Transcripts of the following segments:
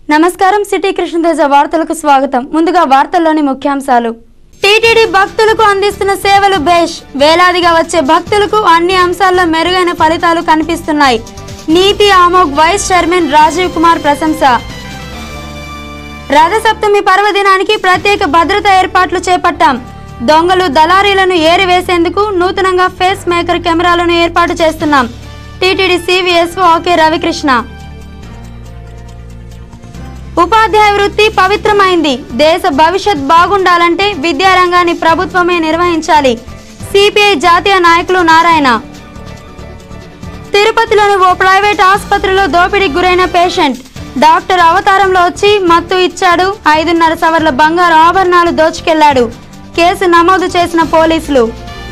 నమస్కారం సిటీ కృష్ణతేజ వార్తలకు స్వాగతం ముందుగా వార్తల్లోని ముఖ్యాంశాలు టీటీడీ భక్తులకు అందిస్తున్న సేవలు బేష్ వేలాదిగా వచ్చే భక్తులకు అన్ని అంశాల్లో మెరుగైన ఫలితాలు కనిపిస్తున్నాయి నీతి ఆమోగ్ వైస్ చైర్మన్ రాజీవ్ కుమార్ ప్రశంస రథసప్తమి పర్వదినానికి ప్రత్యేక భద్రతా ఏర్పాట్లు చేపట్టాం దొంగలు దళారీలను ఏరివేసేందుకు నూతనంగా ఫేస్ మేకర్ కెమెరాలను ఏర్పాటు చేస్తున్నాం టీటీడీ సివిఎస్ఓ ఓకే రవికృష్ణ ఉపాధ్యాయ వృత్తి పవిత్రమైంది దేశ భవిష్యత్ బాగుండాలంటే విద్యారంగాన్ని ప్రభుత్వమే నిర్వహించాలి సిపిఐ జాతీయ నాయకులు నారాయణ తిరుపతిలోని ఓ ప్రైవేట్ ఆసుపత్రిలో దోపిడీకి గురైన పేషెంట్ డాక్టర్ అవతారంలో వచ్చి మత్తు ఇచ్చాడు ఐదున్నర సవర్ల బంగారు ఆభరణాలు దోచుకెళ్లాడు కేసు నమోదు చేసిన పోలీసులు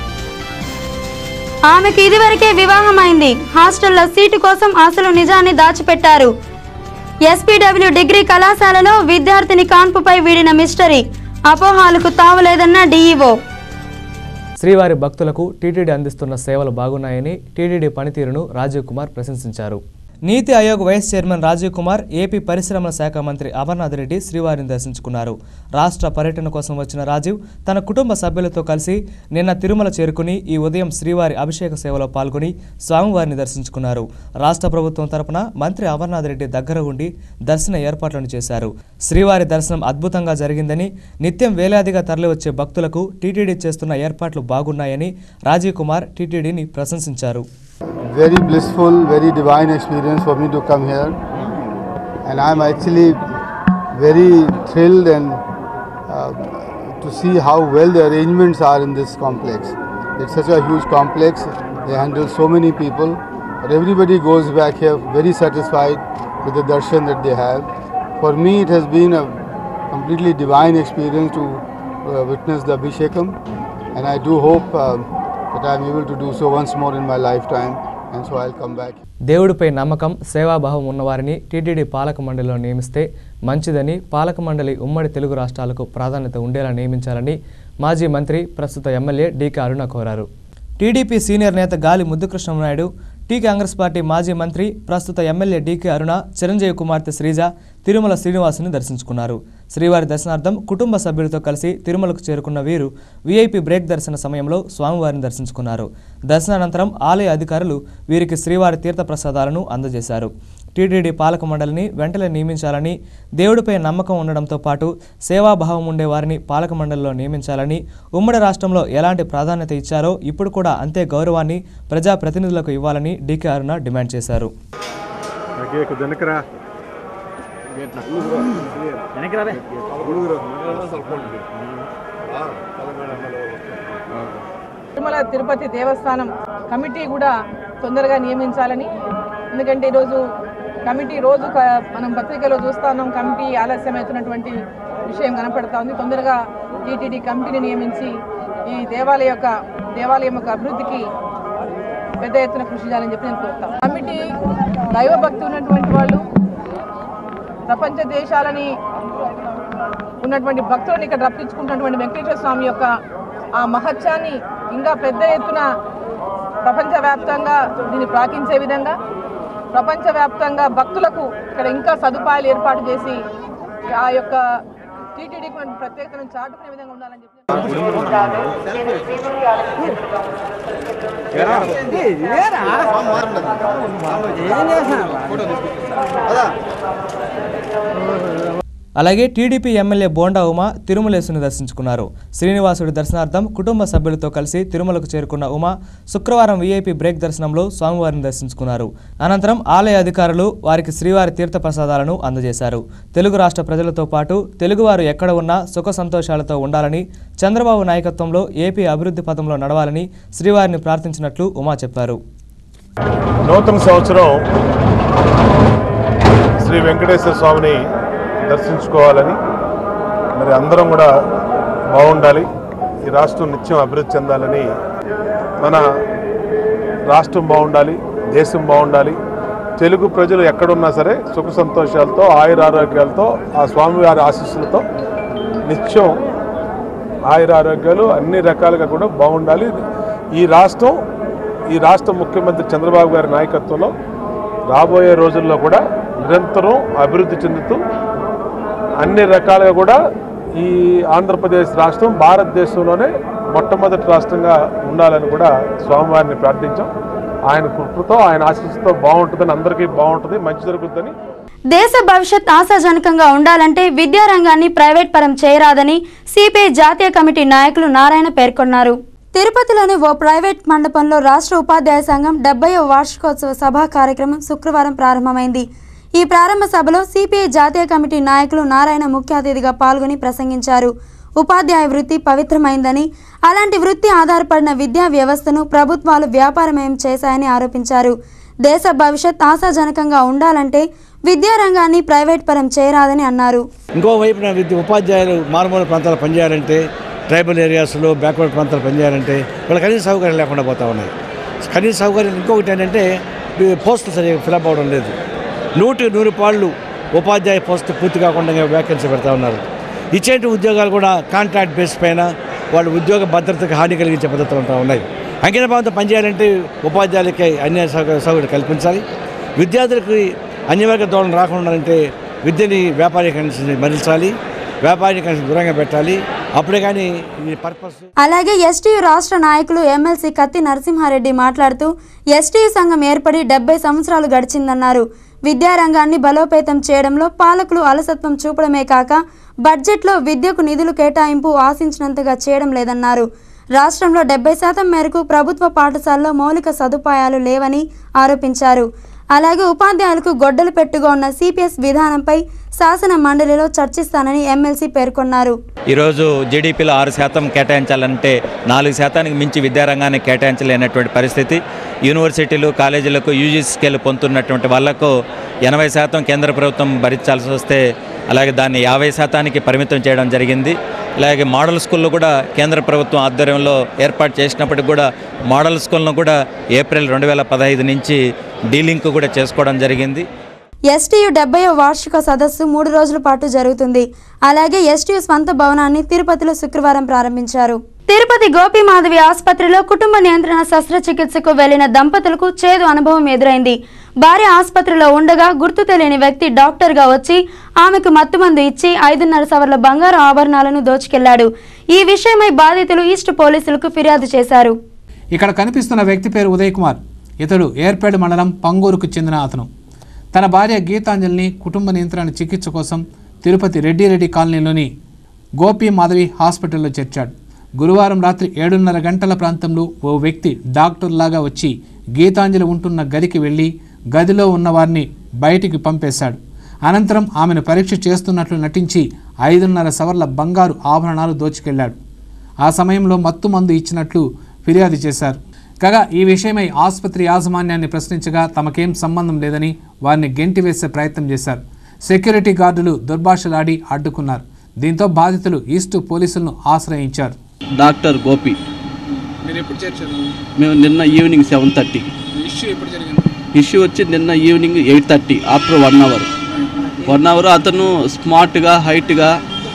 ఆమెకు ఇదివరకే వివాహమైంది హాస్టల్లో సీటు కోసం అసలు నిజాన్ని దాచిపెట్టారు ఎస్పీడబ్ల్యూ డిగ్రీ కళాశాలలో విద్యార్థిని కాన్పుపై వీడిన మిస్టరీ అపోహాలకు తావులేదన్న డీఈఓ శ్రీవారి భక్తులకు టీటీడీ అందిస్తున్న సేవలు బాగున్నాయని టీటీడీ పనితీరును రాజీవ్ కుమార్ ప్రశంసించారు Niti Aayog vice chairman Rajiv Kumar AP పరిశ్రమల శాఖ మంత్రి అమర్నాథ్ రెడ్డి శ్రీవారిని దర్శించుకున్నారు రాష్ట్ర పర్యటన కోసం వచ్చిన రాజీవ్ తన కుటుంబ సభ్యులతో కలిసి నిన్న తిరుమల చేరుకుని ఈ ఉదయం శ్రీవారి అభిషేక సేవలో పాల్గొని స్వామివారిని దర్శించుకున్నారు రాష్ట్ర ప్రభుత్వం తరపున మంత్రి అమర్నాథ్ రెడ్డి దగ్గర ఉండి దర్శన ఏర్పాట్లను చేశారు శ్రీవారి దర్శనం అద్భుతంగా జరిగిందని నిత్యం వేలాదిగా తరలివచ్చే భక్తులకు టీటీడీ చేస్తున్న ఏర్పాట్లు బాగున్నాయని రాజీవ్ కుమార్ టీటీడీని ప్రశంసించారు very blissful, very divine experience for me to come here. And I'm actually very thrilled and uh, to see how well the arrangements are in this complex. It's such a huge complex, they handle so many people, but everybody goes back here very satisfied with the darshan that they have. For me, it has been a completely divine experience to uh, witness the Abhishekam, and I do hope uh, that I'm able to do so once more in my lifetime, and so I'll come back. దేవుడిపై నమ్మకం సేవాభావం ఉన్నవారిని TTD పాలక మండలిలో నియమిస్తే మంచిదని పాలక మండలి ఉమ్మడి తెలుగు రాష్ట్రాలకు ప్రాధాన్యత ఉండేలా నియమించాలని మాజీ మంత్రి ప్రస్తుత ఎమ్మెల్యే డీకే అరుణ కోరారు టీడీపీ సీనియర్ నేత గాలి ముద్దుకృష్ణనాయుడు టీ కాంగ్రెస్ పార్టీ మాజీ మంత్రి ప్రస్తుత ఎమ్మెల్యే డీకే అరుణ చిరంజీవి కుమార్తె శ్రీజ తిరుమల శ్రీనివాసుని దర్శించుకున్నారు శ్రీవారి దర్శనార్థం కుటుంబ సభ్యులతో కలిసి తిరుమలకు చేరుకున్న వీరు వీఐపీ బ్రేక్ దర్శన సమయంలో స్వామివారిని దర్శించుకున్నారు దర్శనానంతరం ఆలయ అధికారులు వీరికి శ్రీవారి తీర్థ ప్రసాదాలను అందజేశారు టీటీడీ పాలక మండలిని వెంటనే నియమించాలని దేవుడిపై నమ్మకం ఉండడంతో పాటు సేవాభావం ఉండే వారిని పాలక మండలిలో నియమించాలని ఉమ్మడి రాష్ట్రంలో ఎలాంటి ప్రాధాన్యత ఇచ్చారో ఇప్పుడు కూడా అంతే గౌరవాన్ని ప్రజాప్రతినిధులకు ఇవ్వాలని డీకే అరుణ డిమాండ్ చేశారు ఓకే కొద్ది వెనకరా తిరుమల తిరుపతి దేవస్థానం కమిటీ కూడా తొందరగా నియమించాలని ఎందుకంటే ఈరోజు కమిటీ రోజు క- మనం పత్రికలో చూస్తా ఉన్నాం కమిటీ ఆలస్యమవుతున్నటువంటి విషయం కనపడతా ఉంది తొందరగా టీటీడీ కమిటీని నియమించి ఈ దేవాలయ యొక్క దేవాలయం యొక్క అభివృద్ధికి పెద్ద ఎత్తున కృషి చేయాలని చెప్పి నేను కోరుతాను కమిటీ దైవభక్తి ఉన్నటువంటి వాళ్ళు ప్రపంచ దేశాలని ఉన్నటువంటి భక్తులను ఇక్కడ రప్పించుకుంటున్నటువంటి వెంకటేశ్వర స్వామి యొక్క ఆ మహత్యాన్ని ఇంకా పెద్ద ఎత్తున ప్రపంచవ్యాప్తంగా దీన్ని ప్రాకించే విధంగా ప్రపంచవ్యాప్తంగా భక్తులకు ఇక్కడ ఇంకా సదుపాయాలు ఏర్పాటు చేసి ఆ యొక్క టీటీడీకి ఉన్న ప్రత్యేకతను చాటుకునే విధంగా ఉండాలని చెప్పి అలాగే టీడీపీ ఎమ్మెల్యే బోండా ఉమ తిరుమలేసుని దర్శించుకున్నారు శ్రీనివాసుడి దర్శనార్థం కుటుంబ సభ్యులతో కలిసి తిరుమలకు చేరుకున్న ఉమ శుక్రవారం వీఐపీ బ్రేక్ దర్శనంలో స్వామివారిని దర్శించుకున్నారు అనంతరం ఆలయ అధికారులు వారికి శ్రీవారి తీర్థ ప్రసాదాలను అందజేశారు తెలుగు రాష్ట్ర ప్రజలతో పాటు తెలుగువారు ఎక్కడ ఉన్నా సుఖ సంతోషాలతో ఉండాలని చంద్రబాబు నాయకత్వంలో ఏపీ అభివృద్ధి పథంలో నడవాలని శ్రీవారిని ప్రార్థించినట్లు ఉమా చెప్పారు నూతన సంవత్సరం శ్రీ వెంకటేశ్వర స్వామిని దర్శించుకోవాలని మరి అందరం కూడా బాగుండాలి ఈ రాష్ట్రం నిత్యం అభివృద్ధి చెందాలని మన రాష్ట్రం బాగుండాలి దేశం బాగుండాలి తెలుగు ప్రజలు ఎక్కడున్నా సరే సుఖ సంతోషాలతో ఆయుర ఆరోగ్యాలతో ఆ స్వామివారి ఆశీస్సులతో నిత్యం ఆయుర ఆరోగ్యాలు అన్ని రకాలుగా కూడా బాగుండాలి ఈ రాష్ట్రం ఈ రాష్ట్ర ముఖ్యమంత్రి చంద్రబాబు గారి నాయకత్వంలో రాబోయే రోజుల్లో కూడా నిరంతరం అభివృద్ధి చెందుతూ అన్ని రకాలుగా కూడా ఈ ఆంధ్రప్రదేశ్ రాష్ట్రం భారతదేశంలోనే మొట్టమొదటి రాష్ట్రంగా ఉండాలని కూడా స్వామివారిని ప్రార్థించాం ఆయన కృపతో ఆయన ఆశీస్సుతో బాగుంటుందని అందరికీ బాగుంటుంది మంచి జరుగుతుందని దేశ భవిష్యత్ ఆశాజనకంగా ఉండాలంటే విద్యారంగాన్ని ప్రైవేట్ పరం చేయరాదని సిపిఐ జాతీయ కమిటీ నాయకులు నారాయణ పేర్కొన్నారు తిరుపతిలోని ఓ ప్రైవేట్ మండపంలో రాష్ట్ర ఉపాధ్యాయ సంఘం డెబ్బైవ వార్షికోత్సవ సభా కార్యక్రమం శుక్రవారం ప్రారంభమైంది ఈ ప్రారంభ సభలో సిపిఐ జాతీయ కమిటీ నాయకులు నారాయణ ముఖ్య అతిథిగా పాల్గొని ప్రసంగించారు ఉపాధ్యాయ వృత్తి పవిత్రమైందని అలాంటి వృత్తి ఆధారపడిన విద్యా వ్యవస్థను ప్రభుత్వాలు వ్యాపారమయం చేశాయని ఆరోపించారు దేశ భవిష్యత్ ఆశాజనకంగా ఉండాలంటే విద్యారంగాన్ని ప్రైవేట్ పరం చేయరాదని అన్నారు ఇంకో వైపున విద్య ఉపాధ్యాయులు మారుమూల ప్రాంతాలు పనిచేయాలంటే ట్రైబల్ ఏరియాస్లో బ్యాక్వర్డ్ ప్రాంతాలు పనిచేయాలంటే వాళ్ళ కనీస సౌకర్యం లేకుండా పోతా ఉన్నాయి కనీస సౌకర్యం ఇంకొకటి ఏంటంటే ఈ పోస్టులు సరిగ్గా ఫిలప్ అవ్వడం లేదు నూటి నూరు పాళ్ళు ఉపాధ్యాయ పోస్ట్ పూర్తి కాకుండా వ్యాకెన్సీ పెడతా ఉన్నారు ఇచ్చేటి ఉద్యోగాలు కూడా కాంట్రాక్ట్ బేస్ పైన వాళ్ళ ఉద్యోగ భద్రతకు హాని కలిగించే పద్ధతులు ఉంటా ఉన్నాయి అంకిత భావంతో పనిచేయాలంటే ఉపాధ్యాయులకి అన్ని సౌకర్య సౌకర్యం కల్పించాలి విద్యార్థులకి అన్యవర్గ ధోరణి రాకుండా అంటే విద్యని వ్యాపారీకరణ మరల్చాలి వ్యాపారీకరణ దూరంగా పెట్టాలి అప్పుడే కానీ ఈ పర్పస్ అలాగే ఎస్టీయు రాష్ట్ర నాయకులు ఎమ్మెల్సీ కత్తి నరసింహారెడ్డి మాట్లాడుతూ ఎస్టీయు సంఘం ఏర్పడి డెబ్బై సంవత్సరాలు గడిచిందన్నారు విద్యారంగాన్ని బలోపేతం చేయడంలో పాలకులు అలసత్వం చూపడమే కాక బడ్జెట్లో విద్యకు నిధులు కేటాయింపు ఆశించినంతగా చేయడం లేదన్నారు రాష్ట్రంలో డెబ్బై శాతం మేరకు ప్రభుత్వ పాఠశాలలో మౌలిక సదుపాయాలు లేవని ఆరోపించారు అలాగే ఉపాధ్యాయులకు గొడ్డలు పెట్టుగా ఉన్న సిపిఎస్ విధానంపై శాసన మండలిలో చర్చిస్తానని ఎమ్మెల్సీ పేర్కొన్నారు ఈరోజు జీడిపిలో ఆరు శాతం కేటాయించాలంటే నాలుగు శాతానికి మించి విద్యారంగాన్ని కేటాయించలేనటువంటి పరిస్థితి యూనివర్సిటీలు కాలేజీలకు యూజీ స్కేల్ పొందుతున్నటువంటి వాళ్లకు ఎనభై శాతం కేంద్ర ప్రభుత్వం భరించాల్సి వస్తే అలాగే దాన్ని యాభై శాతానికి పరిమితం చేయడం జరిగింది అలాగే మోడల్ స్కూళ్ళు కూడా కేంద్ర ప్రభుత్వం ఆధ్వర్యంలో ఏర్పాటు చేసినప్పటికి కూడా మోడల్ స్కూల్ను కూడా ఏప్రిల్ రెండు వేల పదహైదు నుంచి డీలింక్ కూడా చేసుకోవడం జరిగింది ఎస్టీయు డెబ్బైవ వార్షిక సదస్సు మూడు రోజుల పాటు జరుగుతుంది అలాగే ఎస్టీయు స్వంత భవనాన్ని తిరుపతిలో శుక్రవారం ప్రారంభించారు తిరుపతి గోపీమాధవి ఆసుపత్రిలో కుటుంబ నియంత్రణ శస్త్రచికిత్సకు వెళ్లిన దంపతులకు చేదు అనుభవం ఎదురైంది భార్య ఆసుపత్రిలో ఉండగా గుర్తు తెలియని వ్యక్తి డాక్టర్గా వచ్చి ఆమెకు మత్తుమందు ఇచ్చి ఐదున్నర సవర్ల బంగారు ఆభరణాలను దోచుకెళ్లాడు ఈ విషయమై బాధితులు ఈస్ట్ పోలీసులకు ఫిర్యాదు చేశారు ఇక్కడ కనిపిస్తున్న వ్యక్తి పేరు ఉదయ్ కుమార్ ఇతడు ఏర్పేడు మండలం పంగూరుకు చెందిన అతను తన భార్య గీతాంజలిని కుటుంబ నియంత్రణ చికిత్స కోసం తిరుపతి రెడ్డిరెడ్డి కాలనీలోని గోపి మాధవి హాస్పిటల్లో చేర్చాడు గురువారం రాత్రి ఏడున్నర గంటల ప్రాంతంలో ఓ వ్యక్తి డాక్టర్ లాగా వచ్చి గీతాంజలి ఉంటున్న గదికి వెళ్ళి గదిలో ఉన్న వారిని బయటికి పంపేశాడు అనంతరం ఆమెను పరీక్ష చేస్తున్నట్లు నటించి ఐదున్నర సవర్ల బంగారు ఆభరణాలు దోచుకెళ్లాడు ఆ సమయంలో మత్తు మందు ఇచ్చినట్లు ఫిర్యాదు చేశారు కాగా ఈ విషయమై ఆసుపత్రి యాజమాన్యాన్ని ప్రశ్నించగా తమకేం సంబంధం లేదని వారిని గెంటివేసే ప్రయత్నం చేశారు సెక్యూరిటీ గార్డులు దుర్భాషలాడి అడ్డుకున్నారు దీంతో బాధితులు ఈస్ట్ పోలీసులను ఆశ్రయించారు డాక్టర్ గోపి మీరు ఎప్పుడు చేర్చారు మేము నిన్న ఈవినింగ్ సెవెన్ థర్టీకి ఇష్యూ ఎప్పుడు జరిగింది ఇష్యూ వచ్చి నిన్న evening eight thirty after one hour one hour అతను స్మార్ట్గా హైట్గా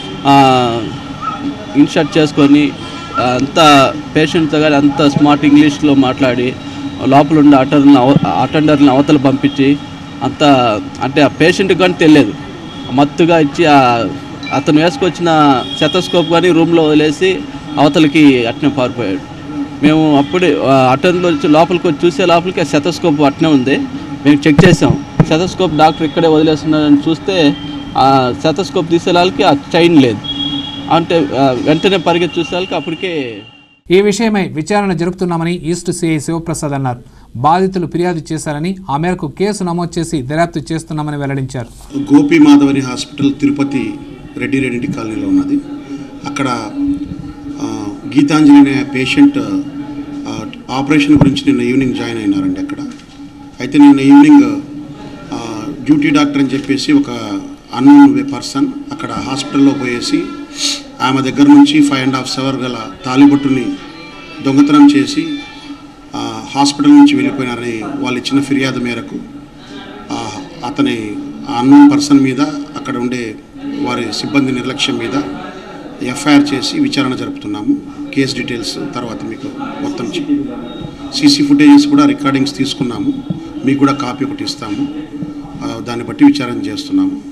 ఇన్షర్ట్ చేసుకొని ఆ, అంతా పేషెంట్తో కానీ అంత స్మార్ట్ ఇంగ్లీష్లో మాట్లాడి లోపల ఉండే అటెండర్ని అటెండర్ని అవతల పంపించి అంత అంటే ఆ పేషెంట్కి కానీ తెలియదు మత్తుగా ఇచ్చి ఆ అతను వేసుకొచ్చిన శతస్కోప్ కానీ రూమ్లో వదిలేసి అవతలకి అట్నే పారిపోయాడు మేము అప్పుడే అటెండ్లో వచ్చి లోపలికి వచ్చి చూసే లోపలికి ఆ శతస్కోప్ అట్నే ఉంది మేము చెక్ చేసాం శతస్కోప్ డాక్టర్ ఇక్కడే వదిలేస్తున్నారని చూస్తే ఆ శతస్కోప్ తీసే వాళ్ళకి ఆ చైన్ లేదు అంటే ఆ, వెంటనే పరిగెత్తి చూసే వాళ్ళకి అప్పటికే ఈ విషయమై విచారణ జరుపుతున్నామని ఈస్ట్ సిఐ శివప్రసాద్ అన్నారు బాధితులు ఫిర్యాదు చేశారని ఆ మేరకు కేసు నమోదు చేసి దర్యాప్తు చేస్తున్నామని వెల్లడించారు గోపి మాధవని హాస్పిటల్ తిరుపతి రెడ్డి రెడ్డి కాలనీలో ఉన్నది అక్కడ ఆ, గీతాంజలి అనే పేషెంట్ ఆ, ఆపరేషన్ గురించి నిన్న ఈవినింగ్ జాయిన్ అయినారండి అక్కడ అయితే నిన్న ఈవినింగ్ ఆ, డ్యూటీ డాక్టర్ అని చెప్పేసి ఒక అన్నోన్ పర్సన్ అక్కడ హాస్పిటల్లో పోయేసి ఆమె దగ్గర నుంచి ఫైవ్ అండ్ హాఫ్ సవర్ గల తాలిబొట్టుని దొంగతనం చేసి ఆ, హాస్పిటల్ నుంచి వెళ్ళిపోయినారని వాళ్ళు ఇచ్చిన ఫిర్యాదు మేరకు ఆ, అతని అన్నోన్ పర్సన్ మీద అక్కడ ఉండే వారి సిబ్బంది నిర్లక్ష్యం మీద ఎఫ్ఐఆర్ చేసి విచారణ జరుపుతున్నాము కేస్ డీటెయిల్స్ తర్వాత మీకు మొత్తం సీసీ ఫుటేజెస్ కూడా రికార్డింగ్స్ తీసుకున్నాము మీకు కూడా కాపీ ఒకటి ఇస్తాము ఆ, దాన్ని బట్టి విచారణ చేస్తున్నాము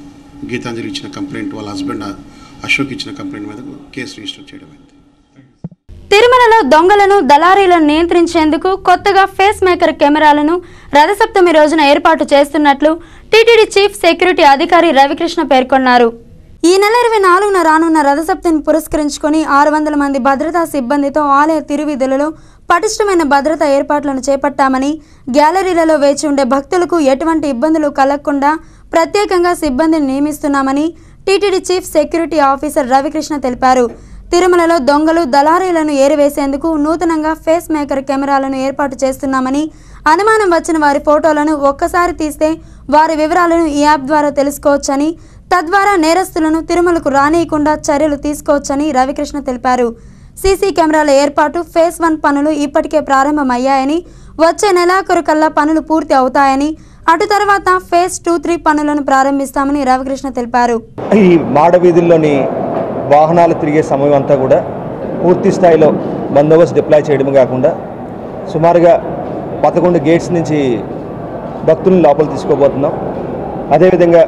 గీతాంజలి ఇచ్చిన కంప్లైంట్ వాళ్ళ హస్బెండ్ అశోక్ ఇచ్చిన కంప్లైంట్ మీద కేసు రిజిస్టర్ చేయడం అయింది తిరుమలలో దొంగలను దళారీలను నియంత్రించేందుకు కొత్తగా ఫేస్ మేకర్ కెమెరాలను రథసప్తమి రోజున ఏర్పాటు చేస్తున్నట్లు టీటీడీ చీఫ్ సెక్యూరిటీ అధికారి రవికృష్ణ పేర్కొన్నారు ఈ నెల ఇరవై నాలుగున రానున్న రథసప్తమిని పురస్కరించుకొని ఆరు వందల మంది భద్రతా సిబ్బందితో ఆలయ తిరువీధులలో పటిష్టమైన భద్రతా ఏర్పాట్లను చేపట్టామని గ్యాలరీలలో వేచి ఉండే భక్తులకు ఎటువంటి ఇబ్బందులు కలగకుండా ప్రత్యేకంగా సిబ్బందిని నియమిస్తున్నామని TTD chief security officer Ravikrishna తెలిపారు తిరుమలలో దొంగలు దళారీలను ఏరివేసేందుకు నూతనంగా ఫేస్ మేకర్ కెమెరాలను ఏర్పాటు చేస్తున్నామని అనుమానం వచ్చిన వారి ఫోటోలను ఒక్కసారి తీస్తే వారి వివరాలను ఈ యాప్ ద్వారా తెలుసుకోవచ్చని తద్వారా నేరస్తులను తిరుమలకు రానియకుండా చర్యలు తీసుకోవచ్చని రవికృష్ణ తెలిపారు సీసీ కెమెరాల ఏర్పాటు ఫేస్ వన్ పనులు ఇప్పటికే ప్రారంభమయ్యాయని వచ్చే నెలాఖరు కల్లా పనులు పూర్తి అవుతాయని అటు తర్వాత ఫేజ్ టూ త్రీ పనులను ప్రారంభిస్తామని రవికృష్ణ తెలిపారు ఈ మాడ వీధుల్లోని వాహనాలు తిరిగే సమయం అంతా కూడా పూర్తి స్థాయిలో బందోబస్తు డిప్లాయ్ చేయడమే కాకుండా సుమారుగా పదకొండు గేట్స్ నుంచి భక్తులను లోపల తీసుకోబోతున్నాం అదేవిధంగా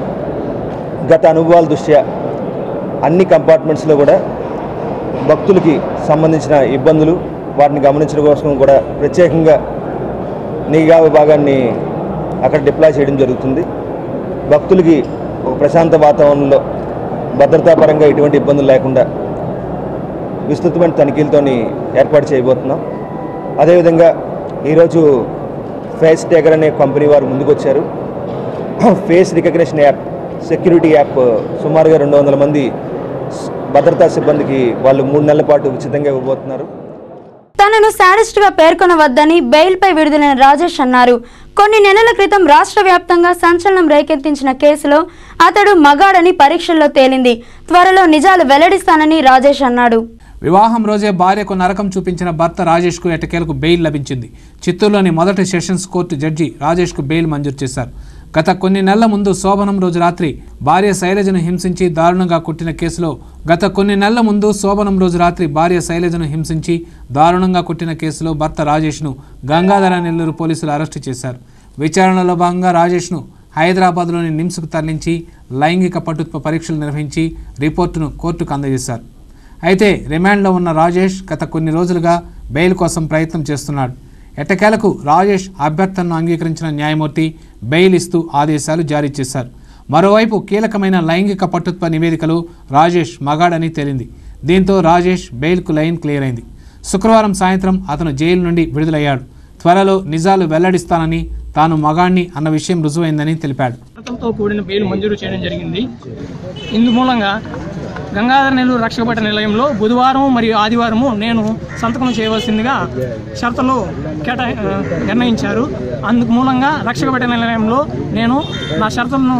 గత అనుభవాల దృష్ట్యా అన్ని కంపార్ట్మెంట్స్లో కూడా భక్తులకి సంబంధించిన ఇబ్బందులు వాటిని గమనించడం కోసం కూడా ప్రత్యేకంగా నిఘా విభాగాన్ని అక్కడ డిప్లాయ్ చేయడం జరుగుతుంది భక్తులకి ఒక ప్రశాంత వాతావరణంలో భద్రతాపరంగా ఎటువంటి ఇబ్బందులు లేకుండా విస్తృతమైన తనిఖీలతోని ఏర్పాటు చేయబోతున్నాం అదేవిధంగా ఈరోజు ఫేస్ టేకర్ అనే కంపెనీ వారు ముందుకొచ్చారు face recognition app security app సుమారుగా రెండు వందల మంది స్- భద్రతా సిబ్బందికి వాళ్ళు మూడు నెలల పాటు ఉచితంగా ఇవ్వబోతున్నారు తనను శాడిస్ట్ గా పేర్కొనవద్దని బెయిల్పై విడుదలైన రాజేష్ అన్నారు కొన్ని నెలల క్రితం రాష్ట్ర వ్యాప్తంగా సంచలనం రేకెత్తించిన కేసులో అతడు మగాడని పరీక్షల్లో తేలింది త్వరలో నిజాలు వెల్లడిస్తానని రాజేష్ అన్నాడు వివాహం రోజే భార్యకు నరకం చూపించిన భర్త రాజేష్కు ఎట్టకేలకు బెయిల్ లభించింది చిత్తూరులోని మొదటి సెషన్స్ కోర్టు జడ్జి రాజేష్కు బెయిల్ మంజూరు చేశారు గత కొన్ని నెలల ముందు శోభనం రోజు రాత్రి భార్య శైలజను హింసించి దారుణంగా కొట్టిన కేసులో గత కొన్ని నెలల ముందు శోభనం రోజు రాత్రి భార్య శైలజను హింసించి దారుణంగా కొట్టిన కేసులో భర్త రాజేష్ను గంగాధర నెల్లూరు పోలీసులు అరెస్టు చేశారు విచారణలో భాగంగా రాజేష్ను హైదరాబాద్లోని నిమ్స్కు తరలించి లైంగిక పటుత్వ పరీక్షలు నిర్వహించి రిపోర్టును కోర్టుకు అందజేశారు అయితే రిమాండ్లో ఉన్న రాజేష్ గత కొన్ని రోజులుగా బెయిల్ కోసం ప్రయత్నం చేస్తున్నాడు ఎట్టకేలకు రాజేష్ అభ్యర్థనను అంగీకరించిన న్యాయమూర్తి బెయిల్ ఇస్తూ ఆదేశాలు జారీ చేశారు మరోవైపు కీలకమైన లైంగిక పట్టుత్వ నివేదికలో రాజేష్ మగాడని తేలింది దీంతో రాజేష్ బెయిల్కు లైన్ క్లియర్ అయింది శుక్రవారం సాయంత్రం అతను జైలు నుండి విడుదలయ్యాడు త్వరలో నిజాలు వెల్లడిస్తానని తాను మగాణ్ణి అన్న విషయం రుజువైందని తెలిపాడు తో కూడిన బెయిల్ మంజూరు చేయడం జరిగింది ఇందు మూలంగా గంగాధర నెల్లూరు రక్షకపట్ట నిలయంలో బుధవారం మరియు ఆదివారము నేను సంతకం చేయవలసిందిగా షరతులు కేటా ఆ, నిర్ణయించారు అందుకు మూలంగా రక్షకపట్ట నిలయంలో నేను నా షరతులను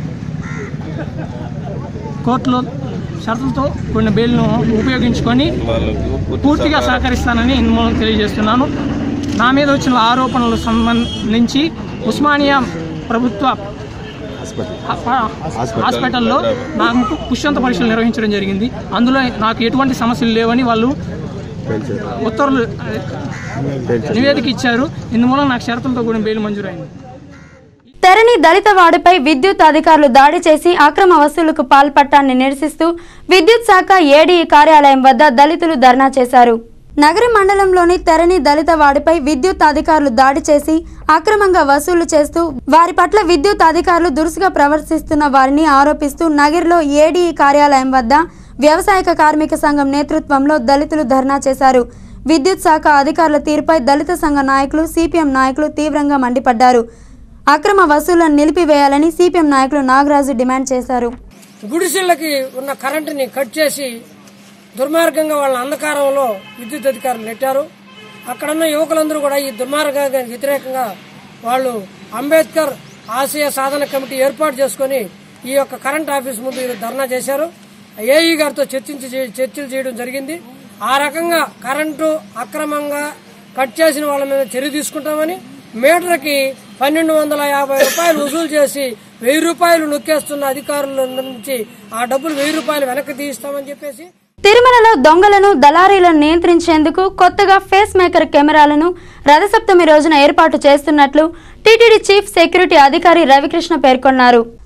కోర్టులో షరతులతో కూడిన బెయిల్ను ఉపయోగించుకొని పూర్తిగా సహకరిస్తానని ఇందు మూలంగా తెలియజేస్తున్నాను నా మీద వచ్చిన ఆరోపణలకు సంబంధించి ఉస్మానియా ప్రభుత్వ హా- హాస్పిటల్లో నాకు పుష్యంత పరీక్షలు నిర్వహించడం జరిగింది అందులో నాకు ఎటువంటి సమస్యలు లేవని వాళ్ళు ఉత్తర్వులు ఆ, నివేదిక ఇచ్చారు ఇందుమూలం నాకు షరతులతో కూడిన బెయిల్ మంజూరైంది తెరని దళిత వాడిపై విద్యుత్ అధికారులు దాడి చేసి అక్రమ వసూలుకు పాల్పట్టాన్ని నిరసిస్తూ విద్యుత్ శాఖ ఏడీఈ కార్యాలయం వద్ద దళితులు ధర్నా చేశారు నగర మండలంలోని తెరని దళిత వాడిపై విద్యుత్ అధికారులు దాడి చేసి అక్రమంగా వసూలు చేస్తూ వారి పట్ల విద్యుత్ అధికారులు దురుసుగా ప్రవర్తిస్తున్న వారిని ఆరోపిస్తూ నగర్లో ఏడీఈ కార్యాలయం వద్ద వ్యవసాయక కార్మిక సంఘం నేతృత్వంలో దళితులు ధర్నా చేశారు విద్యుత్ శాఖ అధికారుల తీరుపై దళిత సంఘ నాయకులు సిపిఎం నాయకులు తీవ్రంగా మండిపడ్డారు అక్రమ వసూళ్లను నిలిపివేయాలని సిపిఎం నాయకులు నాగరాజు డిమాండ్ చేశారు గుడిసెళ్ళకి ఉన్న కరెంటుని కట్ చేసి దుర్మార్గంగా వాళ్ళ అంధకారంలో విద్యుత్ అధికారులు నెట్టారు అక్కడున్న యువకులందరూ కూడా ఈ దుర్మార్గానికి వ్యతిరేకంగా వాళ్ళు అంబేద్కర్ ఆశయ సాధన కమిటీ ఏర్పాటు చేసుకుని ఈ యొక్క కరెంట్ ఆఫీస్ ముందు ఈరోజు ధర్నా చేశారు ఏఈ గారితో చర్చించి చర్చలు చేయడం జరిగింది ఆ రకంగా కరెంటు అక్రమంగా కట్ చేసిన వాళ్ళ మీద చర్య తీసుకుంటామని మీటర్కి పన్నెండు వందల యాభై రూపాయలు వసూలు చేసి వెయ్యి రూపాయలు నొక్కేస్తున్న అధికారుల నుంచి ఆ డబ్బులు వెయ్యి రూపాయలు వెనక్కి తీయిస్తామని చెప్పేసి తిరుమలలో దొంగలను దళారీలను నియంత్రించేందుకు కొత్తగా ఫేస్ మేకర్ కెమెరాలను రథసప్తమి రోజున ఏర్పాటు చేస్తున్నట్లు టీటీడీ చీఫ్ సెక్యూరిటీ అధికారి రవికృష్ణ పేర్కొన్నారు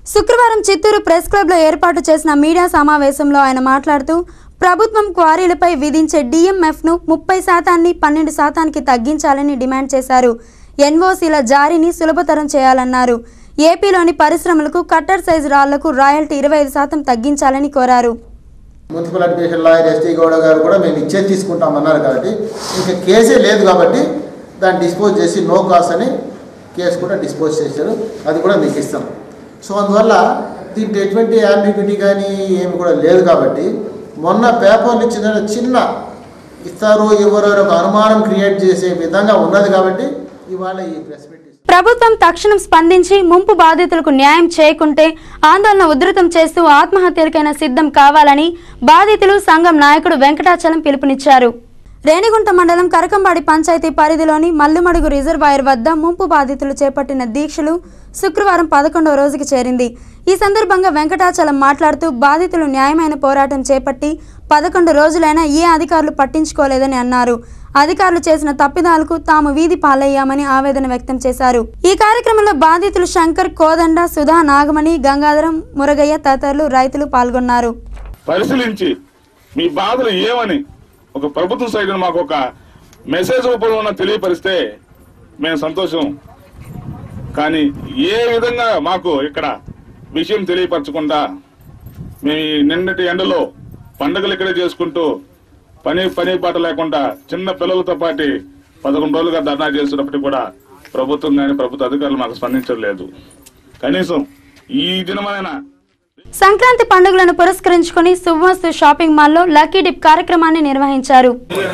శుక్రవారం చిత్తూరు ప్రెస్ క్లబ్లో ఏర్పాటు చేసిన మీడియా సమావేశంలో ఆయన మాట్లాడుతూ ప్రభుత్వం క్వారీలపై విధించే డిఎంఎఫ్ను ముప్పై శాతాన్ని పన్నెండు శాతానికి తగ్గించాలని డిమాండ్ చేశారు ఎన్ఓసీల జారీని సులభతరం చేయాలన్నారు ఏపీలోని పరిశ్రమలకు కట్టర్ సైజు రాళ్లకు రాయల్టీ ఇరవై ఐదు శాతం తగ్గించాలని కోరారు municipal administration lawyer ST Gowda garu కూడా మేము ఇచ్చేది తీసుకుంటామన్నారు కాబట్టి ఇంకా కేసే లేదు కాబట్టి దాన్ని డిస్పోజ్ చేసి నో కాస్ అని కేసు కూడా డిస్పోజ్ చేశారు అది కూడా మీకు ఇస్తాం సో అందువల్ల దీంట్లో ఎటువంటి అంబిగ్యూటీ కానీ ఏమి కూడా లేదు కాబట్టి మొన్న పేపర్లు ఇచ్చిన చిన్న ఇస్తారు ఇవ్వరు అని ఒక అనుమానం క్రియేట్ చేసే విధంగా ఉన్నది కాబట్టి ఇవాళ ఈ ప్రెస్ మీట్ ప్రభుత్వం తక్షణం స్పందించి ముంపు బాధితులకు న్యాయం చేయకుంటే ఆందోళన ఉధృతం చేస్తూ ఆత్మహత్యలకైనా సిద్ధం కావాలని బాధితులు సంఘం నాయకుడు వెంకటాచలం పిలుపునిచ్చారు రేణిగుంట మండలం కరకంబాడి పంచాయతీ పరిధిలోని మల్లుమడుగు రిజర్వాయర్ వద్ద ముంపు బాధితులు చేపట్టిన దీక్షలు శుక్రవారం పదకొండవ రోజుకి చేరింది ఈ సందర్భంగా వెంకటాచలం మాట్లాడుతూ బాధితులు న్యాయమైన పోరాటం చేపట్టి పదకొండు రోజులైనా ఏ అధికారులు పట్టించుకోలేదని అన్నారు అధికారులు చేసిన తప్పిదాలకు తాము వీధి పాలయ్యామని ఆవేదన వ్యక్తం చేశారు ఈ కార్యక్రమంలో బాధితులు శంకర్ కోదండ సుధా నాగమణి గంగాధరం మురగయ్య తదితరులు రైతులు పాల్గొన్నారు పరిశీలించి మీ బాధలు ఏమని ఒక ప్రభుత్వం సైడ్ మాకు ఒక మెసేజ్ రూపంలో తెలియపరిస్తే మేము సంతోషం కానీ ఏ విధంగా మాకు ఇక్కడ విషయం తెలియపరచకుండా మేము ఈ నిన్నటి ఎండలో పండుగలు ఇక్కడే చేసుకుంటూ పని పని పాట లేకుండా చిన్న పిల్లలతో పాటు పదకొండు రోజులుగా ధర్నా చేస్తున్నప్పటికీ కూడా ప్రభుత్వం కానీ ప్రభుత్వ అధికారులు మాకు స్పందించలేదు కనీసం ఈ దినమైన సంక్రాంతి పండుగలను పురస్కరించుకుని శుభమస్తు షాపింగ్ మాల్లో లక్కీ డిప్ కార్యక్రమాన్ని నిర్వహించారు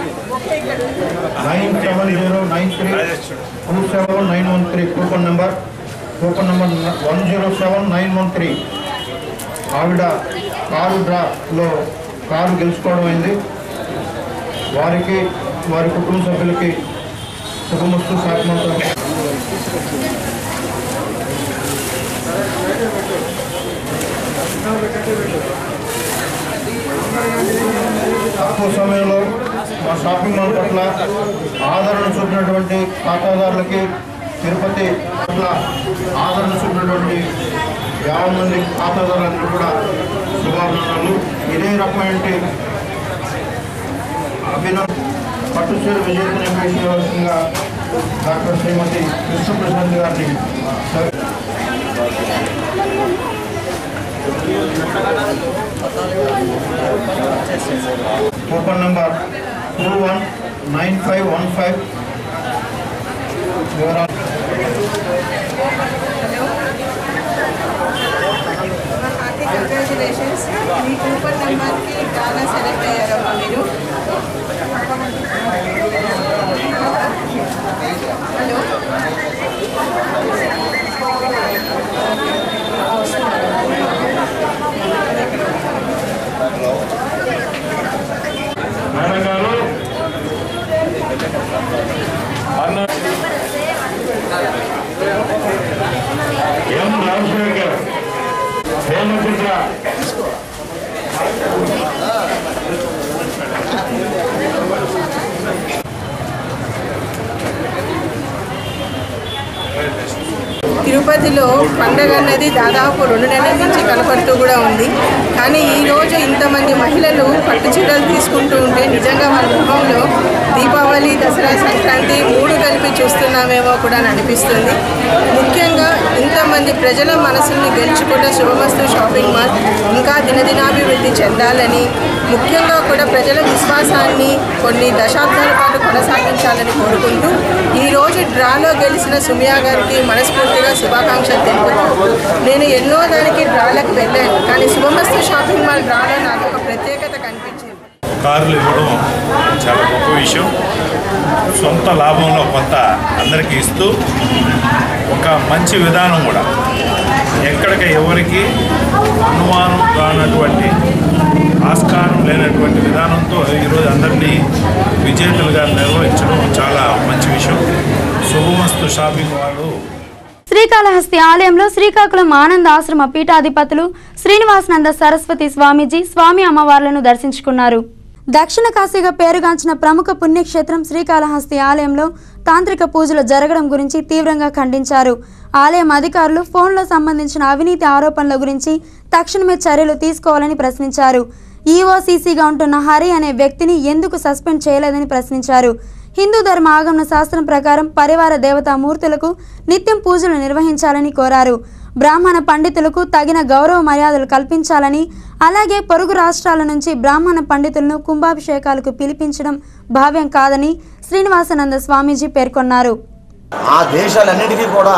nine seven zero nine three two seven nine one three coupon number coupon number one zero seven nine one three ఆవిడ కారు డ్రాలో కారు గెలుచుకోవడం అయింది వారికి వారి కుటుంబ సభ్యులకి శుభమస్తు శాఖమంత్రం తక్కువ సమయంలో మా షాపింగ్ మాల్ పట్ల ఆదరణ చూపినటువంటి ఖాతాదారులకి తిరుపతి పట్ల ఆదరణ చూపినటువంటి యాభై మంది ఖాతాదారులందరూ కూడా శుభాభినందనలు ఇదే రకమైన అభినవ్ పట్టుచీర విజయవంతంగా డాక్టర్ శ్రీమతి కృష్ణప్రసాద్ గారిని coupon number two one nine five one five వివరాలు కంగ్రాచులేషన్స్ మీ కూపన్ నెంబర్కి చాలా సెలెక్ట్ అయ్యారమ్మా మీరు హలో మేడం గారు అన్న ఎం రాజశేఖర్ హేమచిత్ర తిరుపతిలో పండగ అన్నది దాదాపు రెండు నెలల నుంచి కనపడుతూ కూడా ఉంది కానీ ఈ రోజు ఇంతమంది మహిళలు పట్టు చీరలు తీసుకుంటూ ఉంటే నిజంగా వాళ్ళ ముఖంలో దీపావళి దసరా సంక్రాంతి మూడు కలిపి చూస్తున్నామేమో కూడా అని అనిపిస్తుంది ముఖ్యంగా ఇంతమంది ప్రజల మనసుల్ని గెలుచుకుంటే శుభమస్తు షాపింగ్ మాల్ ఇంకా దినదినాభివృద్ధి చెందాలని ముఖ్యంగా కూడా ప్రజల విశ్వాసాన్ని కొన్ని దశాబ్దాల పాటు కొనసాగించాలని కోరుకుంటూ ఈ రోజు డ్రాలో గెలిచిన సుమియా గారికి మనస్ఫూర్తిగా శుభాకాంక్షలు తెలుపుతూ నేను ఎన్నో దానికి డ్రాలకు వెళ్ళాను కానీ శుభమస్తు షాపింగ్ మాల్ డ్రాలో నాకు ఒక ప్రత్యేకత కనిపించింది కార్లు ఇవ్వడం చాలా గొప్ప విషయం సొంత లాభంలో కొంత అందరికీ ఇస్తూ ఒక మంచి విధానం కూడా ఎక్కడికి ఎవరికి అనుమానం రానటువంటి ఆస్కారం లేనటువంటి విధానంతో ఈరోజు అందరినీ విజేతలుగా నిర్వహించడం చాలా మంచి విషయం శుభమస్తు షాపింగ్ వాళ్ళు శ్రీకాళహస్తి ఆలయంలో శ్రీకాకుళం ఆనంద ఆశ్రమ పీఠాధిపతులు శ్రీనివాసనంద సరస్వతి స్వామీజీ స్వామి అమ్మవార్లను దర్శించుకున్నారు దక్షిణ కాశీగా పేరుగాంచిన ప్రముఖ పుణ్యక్షేత్రం శ్రీకాళహస్తి ఆలయంలో తాంత్రిక పూజలు జరగడం గురించి తీవ్రంగా ఖండించారు ఆలయం అధికారులు ఫోన్లో సంబంధించిన అవినీతి ఆరోపణల గురించి తక్షణమే చర్యలు తీసుకోవాలని ప్రశ్నించారు ఈఓసీసీగా ఉంటున్న హరి అనే వ్యక్తిని ఎందుకు సస్పెండ్ చేయలేదని ప్రశ్నించారు హిందూ ధర్మ ఆగమన శాస్త్రం ప్రకారం పరివార దేవతా మూర్తులకు నిత్యం పూజలు నిర్వహించాలని కోరారు బ్రాహ్మణ పండితులకు తగిన గౌరవ మర్యాదలు కల్పించాలని అలాగే పొరుగు రాష్ట్రాల నుంచి బ్రాహ్మణ పండితులను కుంభాభిషేకాలకు పిలిపించడం భావ్యం కాదని శ్రీనివాసానంద స్వామీజీ పేర్కొన్నారు ఆ దేశాలన్నిటికీ కూడా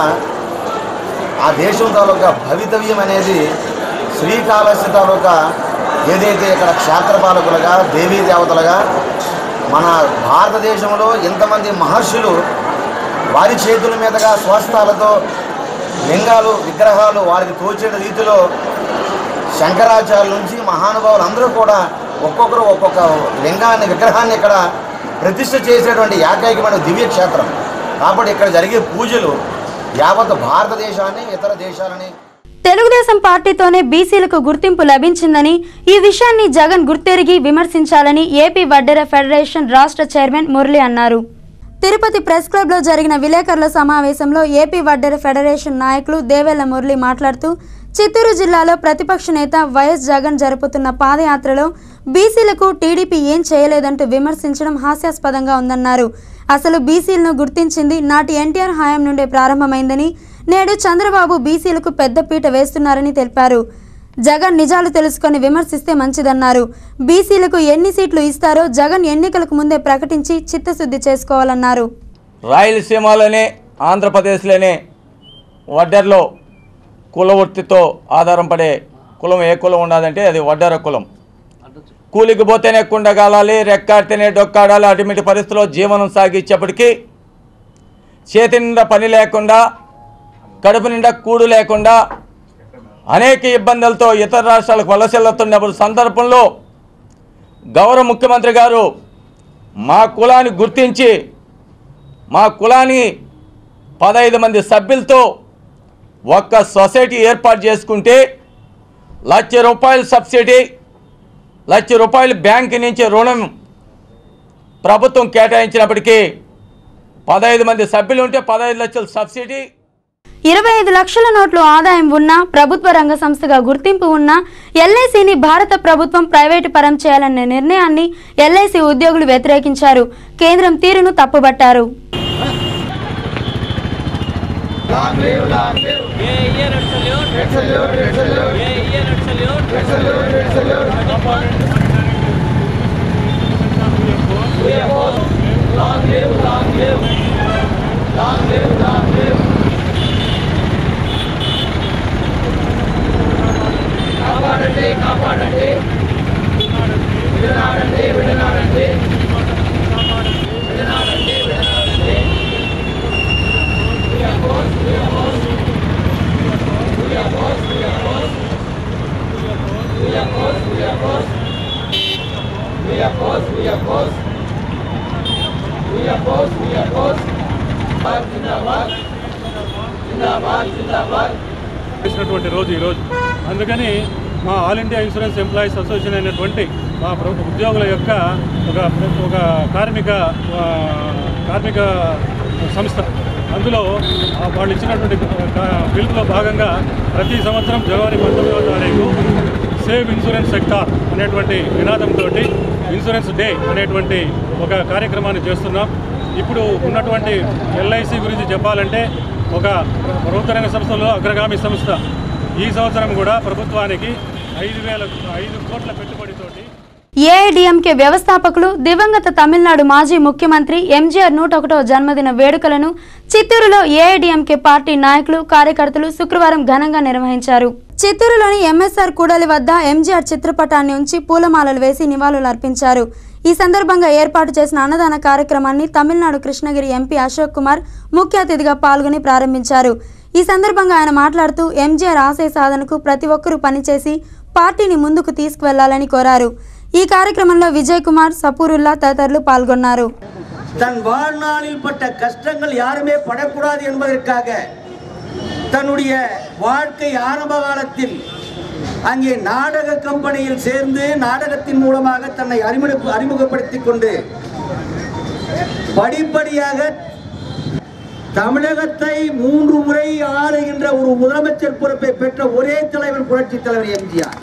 ఆ దేశం తాలూకా భవితవ్యం అనేది శ్రీకాళహస్తి తాలూకా ఏదైతే ఇక్కడ క్షేత్రపాలకులుగా దేవీ దేవతలుగా మన భారతదేశంలో ఎంతమంది మహర్షులు వారి చేతుల మీదుగా స్వస్థాలతో లింగాలు విగ్రహాలు వారికి తోచిన రీతిలో శంకరాచార్యుల నుంచి మహానుభావులు అందరూ కూడా ఒక్కొక్కరు ఒక్కొక్క లింగాన్ని విగ్రహాన్ని ఇక్కడ ప్రతిష్ఠ చేసేటువంటి ఏకైకమైన దివ్య క్షేత్రం కాబట్టి ఇక్కడ జరిగే పూజలు యావత్ భారతదేశాన్ని ఇతర దేశాలని తెలుగుదేశం పార్టీతోనే బీసీలకు గుర్తింపు లభించిందని ఈ విషయాన్ని జగన్ గుర్తెరిగి విమర్శించాలని ఏపీ వడ్డెర ఫెడరేషన్ రాష్ట్ర చైర్మన్ మురళి అన్నారు తిరుపతి ప్రెస్ క్లబ్లో జరిగిన విలేకరుల సమావేశంలో ఏపీ వడ్డెర ఫెడరేషన్ నాయకులు దేవెల్ల మురళి మాట్లాడుతూ చిత్తూరు జిల్లాలో ప్రతిపక్ష నేత వైఎస్ జగన్ జరుపుతున్న పాదయాత్రలో బీసీలకు టీడీపీ ఏం చేయలేదంటూ విమర్శించడం హాస్యాస్పదంగా ఉందన్నారు అసలు బీసీలను గుర్తించింది నాటి ఎన్టీఆర్ హయాం నుండే ప్రారంభమైందని నేడు చంద్రబాబు బీసీలకు పెద్దపీట వేస్తున్నారని తెలిపారు జగన్ నిజాలు తెలుసుకొని విమర్శిస్తే మంచిదన్నారు బీసీలకు ఎన్ని సీట్లు ఇస్తారో జగన్ ఎన్నికలకు ముందే ప్రకటించి చిత్తశుద్ధి చేసుకోవాలన్నారు రాయలసీమలోనే ఆంధ్రప్రదేశ్లోనే వడ్డర్లో కుల వృత్తితో ఆధారం పడే కులం ఏ కులం ఉన్నదంటే అది వడ్డర కులం కూలికి పోతేనే కుండగాలాలి రెక్కాడితేనే డొక్కాడాలి అటువంటి పరిస్థితిలో జీవనం సాగించేప్పటికీ చేతి నిండా పని లేకుండా కడుపు నిండా కూడు లేకుండా అనేక ఇబ్బందులతో ఇతర రాష్ట్రాలకు వలసెళ్తున్నప్పుడు సందర్భంలో గౌరవ ముఖ్యమంత్రి గారు మా కులాన్ని గుర్తించి మా కులాన్ని పదహైదు మంది సభ్యులతో ఒక్క సొసైటీ ఏర్పాటు చేసుకుంటే లక్ష రూపాయల సబ్సిడీ లక్ష రూపాయలు బ్యాంక్ నుంచి రుణం ప్రభుత్వం కేటాయించినప్పటికీ పదహైదు మంది సభ్యులు ఉంటే పదహైదు లక్షల సబ్సిడీ ఇరవై ఐదు లక్షల నోట్లు ఆదాయం ఉన్న ప్రభుత్వ రంగ సంస్థగా గుర్తింపు ఉన్న ఎల్ఐసిని భారత ప్రభుత్వం ప్రైవేటు పరం చేయాలనే నిర్ణయాన్ని ఎల్ఐసి ఉద్యోగులు వ్యతిరేకించారు కేంద్రం తీరును తప్పుబట్టారు కాపాడండి కాపాడండి విడనాడండి విడనాడండి విడనాడండి విడనాడండి We are boss, we are boss. We are boss, we are boss. We are boss, we are boss. We are boss, we are boss. We are boss, we are boss. జిందాబాద్ జిందాబాద్ జిందాబాద్ చేసినటువంటి రోజు ఈరోజు అందుకని మా all India insurance employees association అయినటువంటి మా ప్రభు ఉద్యోగుల యొక్క ఒక ఒక కార్మిక ఆ, కార్మిక సంస్థ అందులో ఆ, వాళ్ళు ఇచ్చినటువంటి కా- పిలుపులో భాగంగా ప్రతి సంవత్సరం జనవరి పంతొమ్మిదవ తారీఖు సేవ్ ఇన్సూరెన్స్ సెక్టార్ అనేటువంటి నినాదంతో ఇన్సూరెన్స్ డే అనేటువంటి ఒక కార్యక్రమాన్ని చేస్తున్నాం ఇప్పుడు ఉన్నటువంటి ఎల్ఐసి గురించి చెప్పాలంటే ఒక ప్రభుత్వ రంగ సంస్థలో అగ్రగామి సంస్థ ఈ సంవత్సరం కూడా ప్రభుత్వానికి ఐదు వేల ఐదు కోట్ల పెట్టుబడితోటి ఏఐడిఎంకే వ్యవస్థాపకులు దివంగత తమిళనాడు మాజీ ముఖ్యమంత్రి ఎంజీఆర్ నూట ఒకటో జన్మదిన వేడుకలను చిత్తూరులో ఏఐడిఎంకే పార్టీ నాయకులు కార్యకర్తలు శుక్రవారం ఘనంగా నిర్వహించారు చిత్తూరులోని ఎంఎస్ఆర్ కూడలి వద్ద ఎంజీఆర్ చిత్రపటాన్ని ఉంచి పూలమాలలు వేసి నివాళులు అర్పించారు ఈ సందర్భంగా ఏర్పాటు చేసిన అన్నదాన కార్యక్రమాన్ని తమిళనాడు కృష్ణగిరి ఎంపీ అశోక్ కుమార్ ముఖ్య అతిథిగా పాల్గొని ప్రారంభించారు ఈ సందర్భంగా ఆయన మాట్లాడుతూ ఎంజీఆర్ ఆశయ సాధనకు ప్రతి ఒక్కరూ పనిచేసి పార్టీని ముందుకు తీసుకువెళ్లాలని కోరారు ఈ కార్యక్రమంలో విజయ్ కుమార్ సపూరుల్లా తదితరులు పాల్గొన్నారు தன் வாழ்நாளில் பட்ட கஷ்டங்கள் யாருமே படக்கூடாது என்பதற்காக தன்னுடைய வாழ்க்கை ஆரம்ப காலத்தில் அங்கே நாடக கம்பெனியில் சேர்ந்து நாடகத்தின் மூலமாக தன்னை அறிமுக அறிமுகப்படுத்திக் கொண்டு படிப்படியாக தமிழகத்தை மூன்று முறை ஆளுகின்ற ஒரு முதலமைச்சர் பொறுப்பை பெற்ற ஒரே தலைவர் புரட்சி தலைவர் எம்ஜிஆர்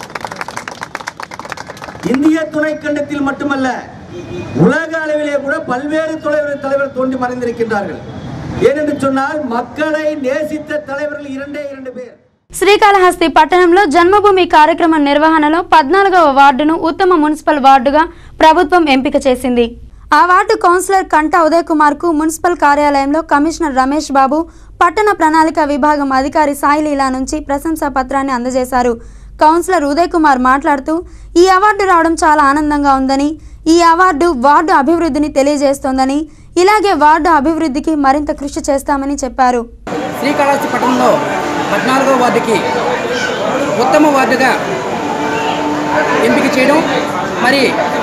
இந்திய துணைக்கண்டத்தில் மட்டுமல்ல உலக அளவிலே கூட பல்வேறு தலைவர் தலைவர் தோன்றி மறைந்திருக்கின்றார்கள் ஏனென்று சொன்னால் மக்களை நேசித்த தலைவர்கள் இரண்டே இரண்டு பேர் శ్రీకాళహస్తి పట్టణంలో జన్మభూమి కార్యక్రమం నిర్వహణలో పద్నాలుగవ వార్డును ఉత్తమ మున్సిపల్ వార్డుగా ప్రభుత్వం ఎంపిక చేసింది ఆ వార్డు కౌన్సిలర్ కంట ఉదయ్ కుమార్ కు మున్సిపల్ కార్యాలయంలో కమిషనర్ రమేష్ బాబు పట్టణ ప్రణాళిక విభాగం అధికారి సాయి లీలా నుంచి ప్రశంసా పత్రాన్ని అందజేశారు కౌన్సిలర్ ఉదయ్ కుమార్ మాట్లాడుతూ ఈ అవార్డు రావడం చాలా ఆనందంగా ఉందని ఈ అవార్డు వార్డు అభివృద్ధిని తెలియజేస్తోందని ఇలాగే వార్డు అభివృద్ధికి మరింత కృషి చేస్తామని చెప్పారు శ్రీకాళహస్తి పట్టణంలో పద్నాలుగో వార్డుకి ఉత్తమ వార్డుగా ఎంపిక చేయడం మరి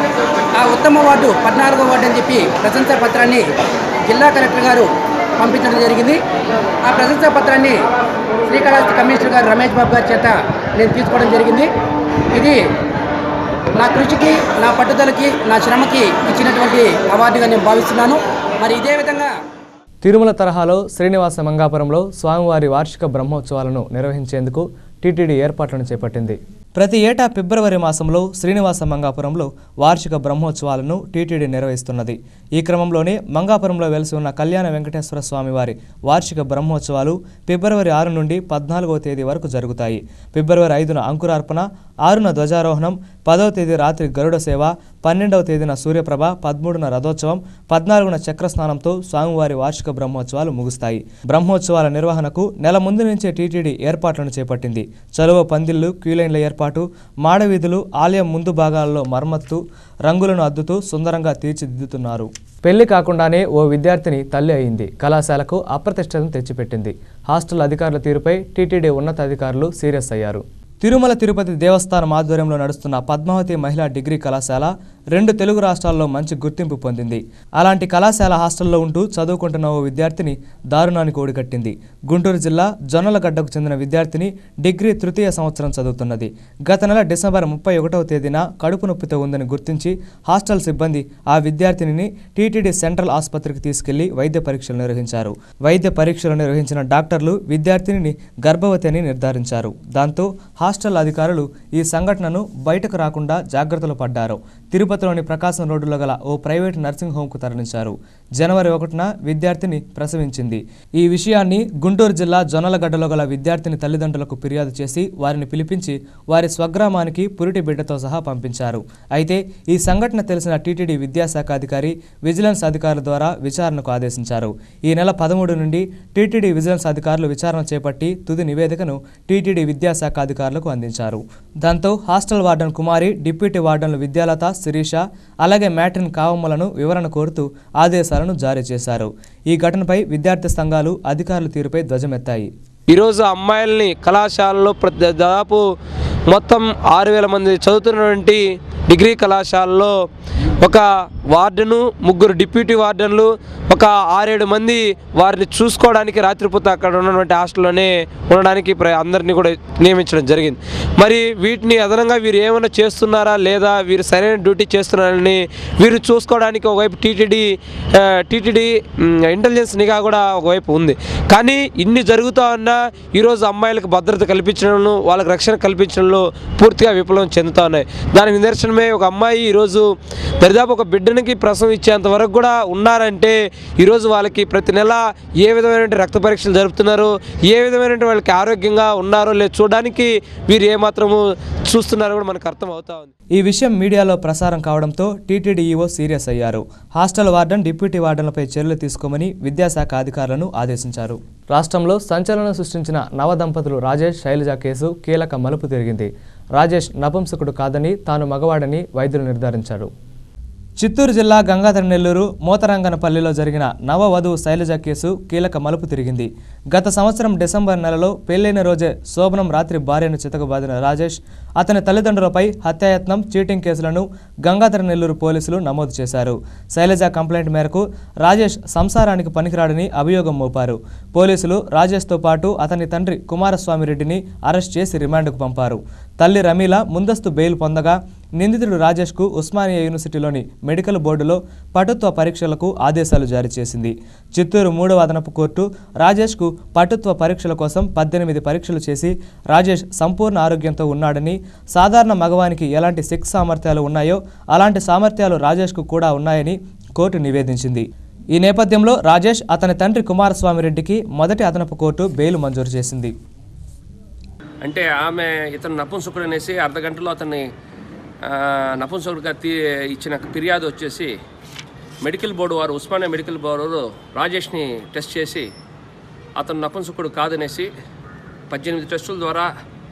ఆ ఉత్తమ వార్డు పద్నాలుగో వార్డు అని చెప్పి ప్రశంసా పత్రాన్ని జిల్లా కలెక్టర్ గారు పంపించడం జరిగింది ఆ ప్రశంసా పత్రాన్ని శ్రీకాళహస్తి కమిషనర్ గారు రమేష్ బాబు గారి చేత నేను తీసుకోవడం జరిగింది ఇది నా కృషికి నా పట్టుదలకి నా శ్రమకి ఇచ్చినటువంటి అవార్డుగా నేను భావిస్తున్నాను మరి ఇదే విధంగా తిరుమల తరహాలో శ్రీనివాస మంగాపురంలో స్వామివారి వార్షిక బ్రహ్మోత్సవాలను నిర్వహించేందుకు టీటీడీ ఏర్పాట్లను చేపట్టింది ప్రతి ఏటా ఫిబ్రవరి మాసంలో శ్రీనివాస మంగాపురంలో వార్షిక బ్రహ్మోత్సవాలను టీటీడీ నిర్వహిస్తున్నది ఈ క్రమంలోనే మంగాపురంలో వెలిసి ఉన్న కళ్యాణ వెంకటేశ్వర స్వామి వారి వార్షిక బ్రహ్మోత్సవాలు ఫిబ్రవరి ఆరు నుండి పద్నాలుగవ తేదీ వరకు జరుగుతాయి ఫిబ్రవరి ఐదున అంకురార్పణ ఆరున ధ్వజారోహణం పదవ తేదీ రాత్రి గరుడ సేవ పన్నెండవ తేదీన సూర్యప్రభ పదమూడున రథోత్సవం పద్నాలుగున చక్రస్నానంతో స్వామివారి వార్షిక బ్రహ్మోత్సవాలు ముగుస్తాయి బ్రహ్మోత్సవాల నిర్వహణకు నెల ముందు నుంచే టీటీడీ ఏర్పాట్లను చేపట్టింది చలువ పందిళ్లు క్యూలైన్ల ఏర్పాటు మాడవీధులు ఆలయం ముందు భాగాల్లో మరమ్మత్తు రంగులను అద్దుతూ సుందరంగా తీర్చిదిద్దుతున్నారు పెళ్లి కాకుండానే ఓ విద్యార్థిని తల్లి అయింది కళాశాలకు అప్రతిష్టతను తెచ్చిపెట్టింది హాస్టల్ అధికారుల తీరుపై టీటీడీ ఉన్నతాధికారులు సీరియస్ అయ్యారు తిరుమల తిరుపతి దేవస్థానం ఆధ్వర్యంలో నడుస్తున్న పద్మావతి మహిళా డిగ్రీ కళాశాల రెండు తెలుగు రాష్ట్రాల్లో మంచి గుర్తింపు పొందింది అలాంటి కళాశాల హాస్టల్లో ఉంటూ చదువుకుంటున్న ఓ విద్యార్థిని దారుణానికి ఓడికట్టింది గుంటూరు జిల్లా జొన్నలగడ్డకు చెందిన విద్యార్థిని డిగ్రీ తృతీయ సంవత్సరం చదువుతున్నది గత నెల డిసెంబర్ ముప్పై ఒకటవ తేదీన కడుపు నొప్పితో ఉందని గుర్తించి హాస్టల్ సిబ్బంది ఆ విద్యార్థినిని టీటీడీ సెంట్రల్ ఆసుపత్రికి తీసుకెళ్లి వైద్య పరీక్షలు నిర్వహించారు వైద్య పరీక్షలు నిర్వహించిన డాక్టర్లు విద్యార్థినిని గర్భవతి అని నిర్ధారించారు దాంతో హాస్టల్ అధికారులు ఈ సంఘటనను బయటకు రాకుండా జాగ్రత్తలు పడ్డారు తిరుపతిలోని ప్రకాశం రోడ్డులో గల ఓ ప్రైవేట్ నర్సింగ్ హోంకు తరలించారు జనవరి ఒకటిన విద్యార్థిని ప్రసవించింది ఈ విషయాన్ని గుంటూరు జిల్లా జొన్నలగడ్డలో గల విద్యార్థిని తల్లిదండ్రులకు ఫిర్యాదు చేసి వారిని పిలిపించి వారి స్వగ్రామానికి పురిటి బిడ్డతో సహా పంపించారు అయితే ఈ సంఘటన తెలిసిన టీటీడీ విద్యాశాఖ అధికారి విజిలెన్స్ అధికారుల ద్వారా విచారణకు ఆదేశించారు ఈ నెల పదమూడు నుండి టీటీడీ విజిలెన్స్ అధికారులు విచారణ చేపట్టి తుది నివేదికను టీటీడీ విద్యాశాఖ అధికారులకు అందించారు దాంతో హాస్టల్ వార్డెన్ కుమారి డిప్యూటీ వార్డెన్లు విద్యాలత శిరీష అలాగే మ్యాట్రిన్ కావమ్మలను వివరణ కోరుతూ ఆదేశాలను జారీ చేశారు ఈ ఘటనపై విద్యార్థి సంఘాలు అధికారుల తీరుపై ధ్వజమెత్తాయి ఈరోజు అమ్మాయిల్ని కళాశాలలో ప్రతి దాదాపు మొత్తం ఆరు వేల మంది చదువుతున్నటువంటి డిగ్రీ కళాశాలలో ఒక వార్డెను ముగ్గురు డిప్యూటీ వార్డెన్లు ఒక ఆరేడు మంది వారిని చూసుకోవడానికి రాత్రిపూట అక్కడ ఉన్నటువంటి హాస్టల్లోనే ఉండడానికి ప్ర- అందరినీ కూడా నియమించడం జరిగింది మరి వీటిని అదనంగా వీరు ఏమైనా చేస్తున్నారా లేదా వీరు సరైన డ్యూటీ చేస్తున్నారని వీరు చూసుకోవడానికి ఒకవైపు టీటీడీ టీటీడీ ఇంటెలిజెన్స్ నిఘా కూడా ఒకవైపు ఉంది కానీ ఇన్ని జరుగుతూ ఉన్నా ఈరోజు అమ్మాయిలకు భద్రత కల్పించడంలో వాళ్ళకి రక్షణ కల్పించడంలో పూర్తిగా విఫలం చెందుతా ఉన్నాయి దానికి నిదర్శనమే ఒక అమ్మాయి ఈరోజు దరిదాపు ఒక బిడ్డనికి ప్రసవం ఇచ్చేంత వరకు కూడా ఉన్నారంటే ఈరోజు వాళ్ళకి ప్రతి నెల ఏ విధమైన రక్త పరీక్షలు జరుపుతున్నారు ఏ విధమైన వాళ్ళకి ఆరోగ్యంగా ఉన్నారో లేదు చూడడానికి వీరు ఏమాత్రము చూస్తున్నారో కూడా మనకు అర్థం అవుతా ఉంది ఈ విషయం మీడియాలో ప్రసారం కావడంతో టీటీడీ ఈవో సీరియస్ అయ్యారు హాస్టల్ వార్డెన్ డిప్యూటీ వార్డెన్లపై చర్యలు తీసుకోమని విద్యాశాఖ అధికారులను ఆదేశించారు రాష్ట్రంలో సంచలనం సృష్టించిన నవ దంపతులు రాజేష్ శైలజ కేసు కీలక మలుపు తిరిగింది రాజేష్ నపుంసకుడు కాదని తాను మగవాడని వైద్యులు నిర్ధారించారు చిత్తూరు జిల్లా గంగాధర నెల్లూరు మోతరంగనపల్లిలో జరిగిన నవవధువు శైలజ కేసు కీలక మలుపు తిరిగింది గత సంవత్సరం డిసెంబర్ నెలలో పెళ్లైన రోజే శోభనం రాత్రి భార్యను చితకబాదిన రాజేష్ అతని తల్లిదండ్రులపై హత్యాయత్నం చీటింగ్ కేసులను గంగాధర నెల్లూరు పోలీసులు నమోదు చేశారు శైలజ కంప్లైంట్ మేరకు రాజేష్ సంసారానికి పనికిరాడని అభియోగం మోపారు పోలీసులు రాజేష్తో పాటు అతని తండ్రి కుమారస్వామి రెడ్డిని అరెస్ట్ చేసి రిమాండ్కు పంపారు తల్లి రమీల ముందస్తు బెయిల్ పొందగా నిందితుడు రాజేష్కు ఉస్మానియా యూనివర్సిటీలోని మెడికల్ బోర్డులో పటుత్వ పరీక్షలకు ఆదేశాలు జారీ చేసింది చిత్తూరు మూడవ అదనపు కోర్టు రాజేష్కు పటుత్వ పరీక్షల కోసం పద్దెనిమిది పరీక్షలు చేసి రాజేష్ సంపూర్ణ ఆరోగ్యంతో ఉన్నాడని సాధారణ మగవానికి ఎలాంటి సెక్స్ సామర్థ్యాలు ఉన్నాయో అలాంటి సామర్థ్యాలు రాజేష్కు కూడా ఉన్నాయని కోర్టు నివేదించింది ఈ నేపథ్యంలో రాజేష్ అతని తండ్రి కుమారస్వామి రెడ్డికి మొదటి అదనపు కోర్టు బెయిల్ మంజూరు చేసింది అంటే ఆమె ఇతను నపుంసకుడు అనేసి అర్ధ గంటలో అతన్ని ఆ, నపుంసకుడిగా తీ ఇచ్చిన ఫిర్యాదు వచ్చేసి మెడికల్ బోర్డు వారు ఉస్మానియా మెడికల్ బోర్డు రాజేష్ని టెస్ట్ చేసి అతను నపుంసకుడు కాదనేసి పద్దెనిమిది టెస్టుల ద్వారా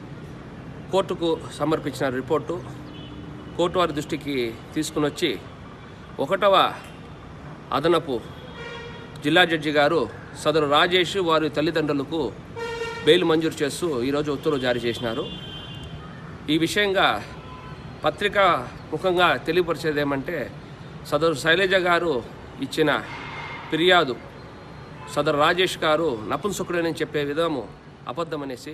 కోర్టుకు సమర్పించిన రిపోర్టు కోర్టు వారి దృష్టికి తీసుకుని వచ్చి ఒకటవ అదనపు జిల్లా జడ్జి గారు సదరు రాజేష్ వారి తల్లిదండ్రులకు బెయిల్ మంజూరు చేస్తూ ఈరోజు ఉత్తర్వులు జారీ చేసినారు ఈ విషయంగా పత్రిక ముఖంగా తెలియపరిచేది ఏమంటే సదరు శైలజ గారు ఇచ్చిన ఫిర్యాదు సదరు రాజేష్ గారు నపుంసకుడని చెప్పే విధము అబద్ధమనేసి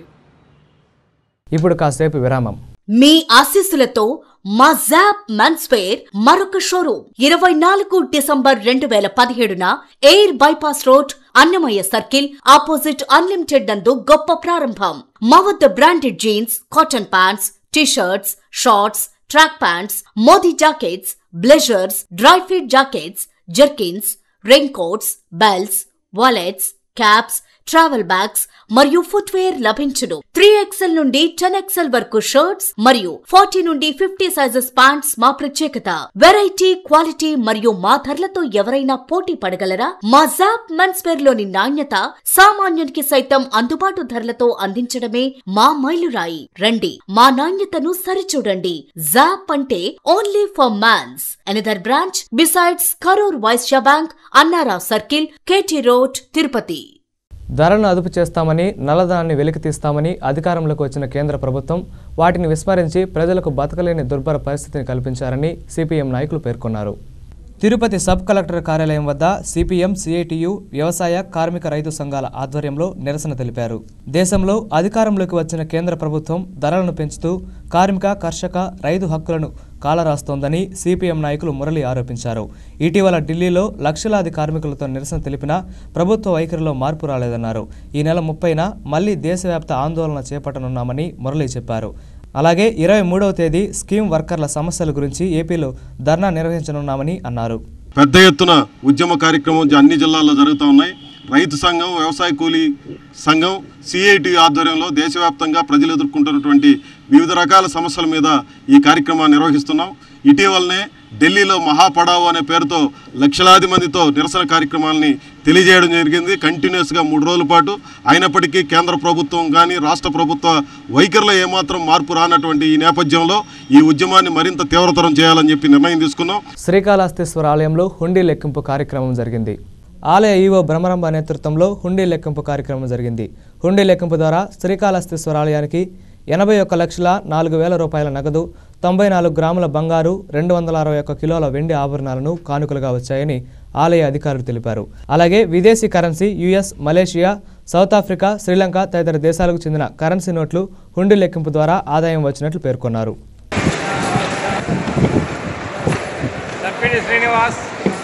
ఇప్పుడు కాసేపు విరామం మీ ఆశీస్సులతో మా జాప్ మెన్స్వేర్ మరొక షోరూమ్ ఇరవై నాలుగు డిసెంబర్ రెండు వేల పదిహేడున air bypass road Annamayya circle opposite unlimited నందు గొప్ప ప్రారంభం మా వద్ద branded jeans cotton pants T-shirts shorts track pants Modi jackets blazers dry fit jackets jerkins rain coats belts wallets caps travel bags మరియు ఫుట్వేర్ లభించును త్రీ ఎక్స్ఎల్ నుండి టెన్ ఎక్స్ఎల్ వరకు shirts మరియు ఫార్టీ నుండి ఫిఫ్టీ సైజెస్ ప్యాంట్స్ మా ప్రత్యేకత variety quality మరియు మా ధరలతో ఎవరైనా పోటీ పడగలరా మా జాప్ మెన్స్వేర్ లోని నాణ్యత సామాన్యునికి సైతం అందుబాటు ధరలతో అందించడమే మా మైలురాయి రండి మా నాణ్యతను సరిచూడండి జాప్ అంటే only for mans another branch besides Karur Vysya bank Annara circle KT road Tirupati ధరలను అదుపు చేస్తామని నల్లధనాన్ని వెలికి తీస్తామని అధికారంలోకి వచ్చిన కేంద్ర ప్రభుత్వం వాటిని విస్మరించి ప్రజలకు బతకలేని దుర్భర పరిస్థితిని కల్పించారని సిపిఎం నాయకులు పేర్కొన్నారు తిరుపతి సబ్ కలెక్టర్ కార్యాలయం వద్ద సిపిఎం సిఐటియు వ్యవసాయ కార్మిక రైతు సంఘాల ఆధ్వర్యంలో నిరసన తెలిపారు దేశంలో అధికారంలోకి వచ్చిన కేంద్ర ప్రభుత్వం ధరలను పెంచుతూ కార్మిక కర్షక రైతు హక్కులను కాలరాస్తోందని సిపిఎం నాయకులు మురళి ఆరోపించారు ఇటీవల ఢిల్లీలో లక్షలాది కార్మికులతో నిరసన తెలిపినా ప్రభుత్వ వైఖరిలో మార్పు రాలేదన్నారు ఈ నెల ముప్పైన మళ్లీ దేశవ్యాప్త ఆందోళన చేపట్టనున్నామని మురళి చెప్పారు అలాగే ఇరవై మూడవ తేదీ స్కీమ్ వర్కర్ల సమస్యల గురించి ఏపీలో ధర్నా నిర్వహించనున్నామని అన్నారు పెద్ద ఎత్తున ఉద్యమ కార్యక్రమం జ- అన్ని జిల్లాల్లో జరుగుతూ ఉన్నాయి రైతు సంఘం వ్యవసాయ కూలీ సంఘం సిఐటి ఆధ్వర్యంలో దేశవ్యాప్తంగా ప్రజలు ఎదుర్కొంటున్నటువంటి వివిధ రకాల సమస్యల మీద ఈ కార్యక్రమాన్ని నిర్వహిస్తున్నాం ఇటీవలనే ఢిల్లీలో మహాపడావు అనే పేరుతో లక్షలాది మందితో నిరసన కార్యక్రమాలని తెలియజేయడం జరిగింది కంటిన్యూస్గా మూడు రోజుల పాటు అయినప్పటికీ కేంద్ర ప్రభుత్వం కానీ రాష్ట్ర ప్రభుత్వ వైఖరిలో ఏమాత్రం మార్పు రానటువంటి ఈ నేపథ్యంలో ఈ ఉద్యమాన్ని మరింత తీవ్రతరం చేయాలని చెప్పి నిర్ణయం తీసుకున్నాం శ్రీకాళహస్తీశ్వర ఆలయంలో హుండీ లెక్కింపు కార్యక్రమం జరిగింది ఆలయ ఈవో బ్రహ్మరంభ నేతృత్వంలో హుండీ లెక్కింపు కార్యక్రమం జరిగింది హుండీ లెక్కింపు ద్వారా శ్రీకాళహస్తీశ్వర ఆలయానికి ఎనభై ఒక్క లక్షల నాలుగు వేల రూపాయల నగదు తొంభై నాలుగు గ్రాముల బంగారు రెండు వందల అరవై ఒక్క కిలోల వెండి ఆభరణాలను కానుకలుగా వచ్చాయని ఆలయ అధికారులు తెలిపారు అలాగే విదేశీ currency US Malaysia South Africa Sri Lanka తదితర దేశాలకు చెందిన కరెన్సీ నోట్లు హుండీ లెక్కింపు ద్వారా ఆదాయం వచ్చినట్లు పేర్కొన్నారు తప్పిడి శ్రీనివాస్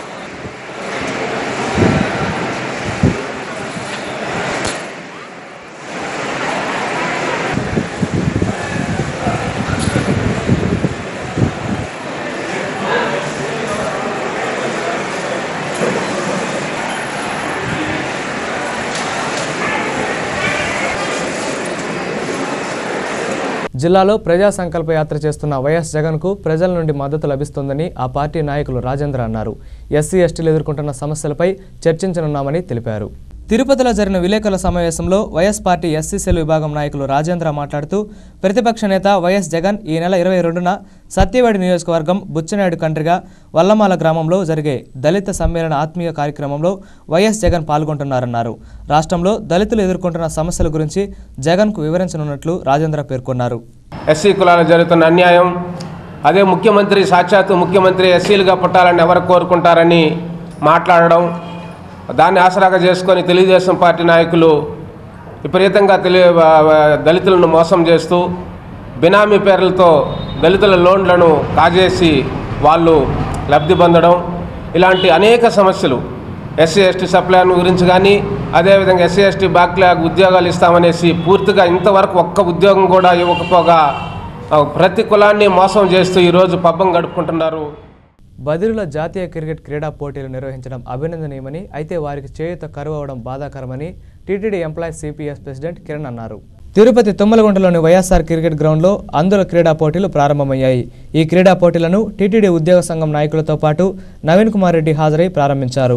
జిల్లాలో ప్రజా సంకల్ప యాత్ర చేస్తున్న వైఎస్ జగన్కు ప్రజల నుండి మద్దతు లభిస్తోందని ఆ పార్టీ నాయకులు రాజేంద్ర అన్నారు ఎస్సీ ఎస్టీలు ఎదుర్కొంటున్న సమస్యలపై చర్చించనున్నామని తెలిపారు తిరుపతిలో జరిగిన విలేకరుల సమావేశంలో వైఎస్ పార్టీ ఎస్సీసీఎల్ విభాగం నాయకులు రాజేంద్ర మాట్లాడుతూ ప్రతిపక్ష నేత వైఎస్ జగన్ ఈ నెల ఇరవై రెండున సత్యవాడి నియోజకవర్గం బుచ్చనాయుడు కండ్రిగా వల్లమాల గ్రామంలో జరిగే దళిత సమ్మేళన ఆత్మీయ కార్యక్రమంలో వైఎస్ జగన్ పాల్గొంటున్నారన్నారు రాష్ట్రంలో దళితులు ఎదుర్కొంటున్న సమస్యల గురించి జగన్కు వివరించనున్నట్లు రాజేంద్ర పేర్కొన్నారు ఎస్సీ కులాలకు జరుగుతున్న అన్యాయం అదే ముఖ్యమంత్రి సాక్షాత్తు ముఖ్యమంత్రి ఎస్సీలుగా పుట్టాలని ఎవరు కోరుకుంటారని మాట్లాడడం దాన్ని ఆసరాగా చేసుకొని తెలుగుదేశం పార్టీ నాయకులు విపరీతంగా తెలి దళితులను మోసం చేస్తూ బినామీ పేర్లతో దళితుల లోన్లను కాజేసి వాళ్ళు లబ్ధి పొందడం ఇలాంటి అనేక సమస్యలు ఎస్సీ ఎస్టీ సప్లైన్ గురించి కానీ అదేవిధంగా ఎస్సీ ఎస్టీ బ్యాక్లాగ్ ఉద్యోగాలు ఇస్తామనేసి పూర్తిగా ఇంతవరకు ఒక్క ఉద్యోగం కూడా ఇవ్వకపోగా ఆ, ప్రతి కులాన్ని మోసం చేస్తూ ఈరోజు పబ్బం గడుపుకుంటున్నారు బదిలీలో జాతీయ క్రికెట్ క్రీడా పోటీలు నిర్వహించడం అభినందనీయమని అయితే వారికి చేయూత కరువు అవడం బాధాకరమని TTD employees CPS president Kiran అన్నారు తిరుపతి తుమ్మలగుంటలోని వైఎస్ఆర్ క్రికెట్ గ్రౌండ్లో అందుల క్రీడా పోటీలు ప్రారంభమయ్యాయి ఈ క్రీడా పోటీలను టీటీడీ ఉద్యోగ సంఘం నాయకులతో పాటు నవీన్ కుమార్ రెడ్డి హాజరై ప్రారంభించారు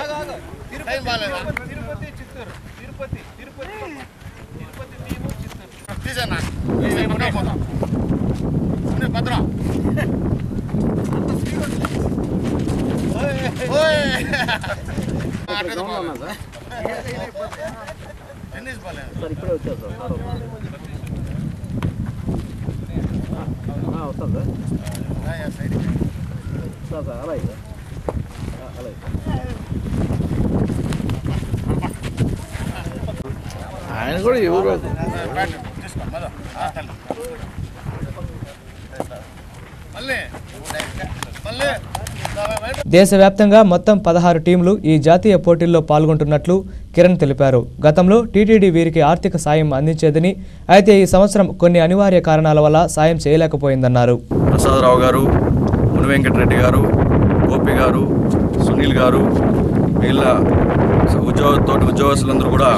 ఆయన కూడా ఎవరు దేశవ్యాప్తంగా మొత్తం పదహారు టీంలు ఈ జాతీయ పోటీల్లో పాల్గొంటున్నట్లు కిరణ్ తెలిపారు గతంలో టీటీడీ వీరికి ఆర్థిక సాయం అందించేదని అయితే ఈ సంవత్సరం కొన్ని అనివార్య కారణాల వల్ల సాయం చేయలేకపోయిందన్నారు ప్రసాదరావు గారు ముని వెంకటరెడ్డి గారు గోపి గారు సునీల్ గారు వీళ్ళ ఉద్యోగ తోటి ఉద్యోగస్తులందరూ కూడా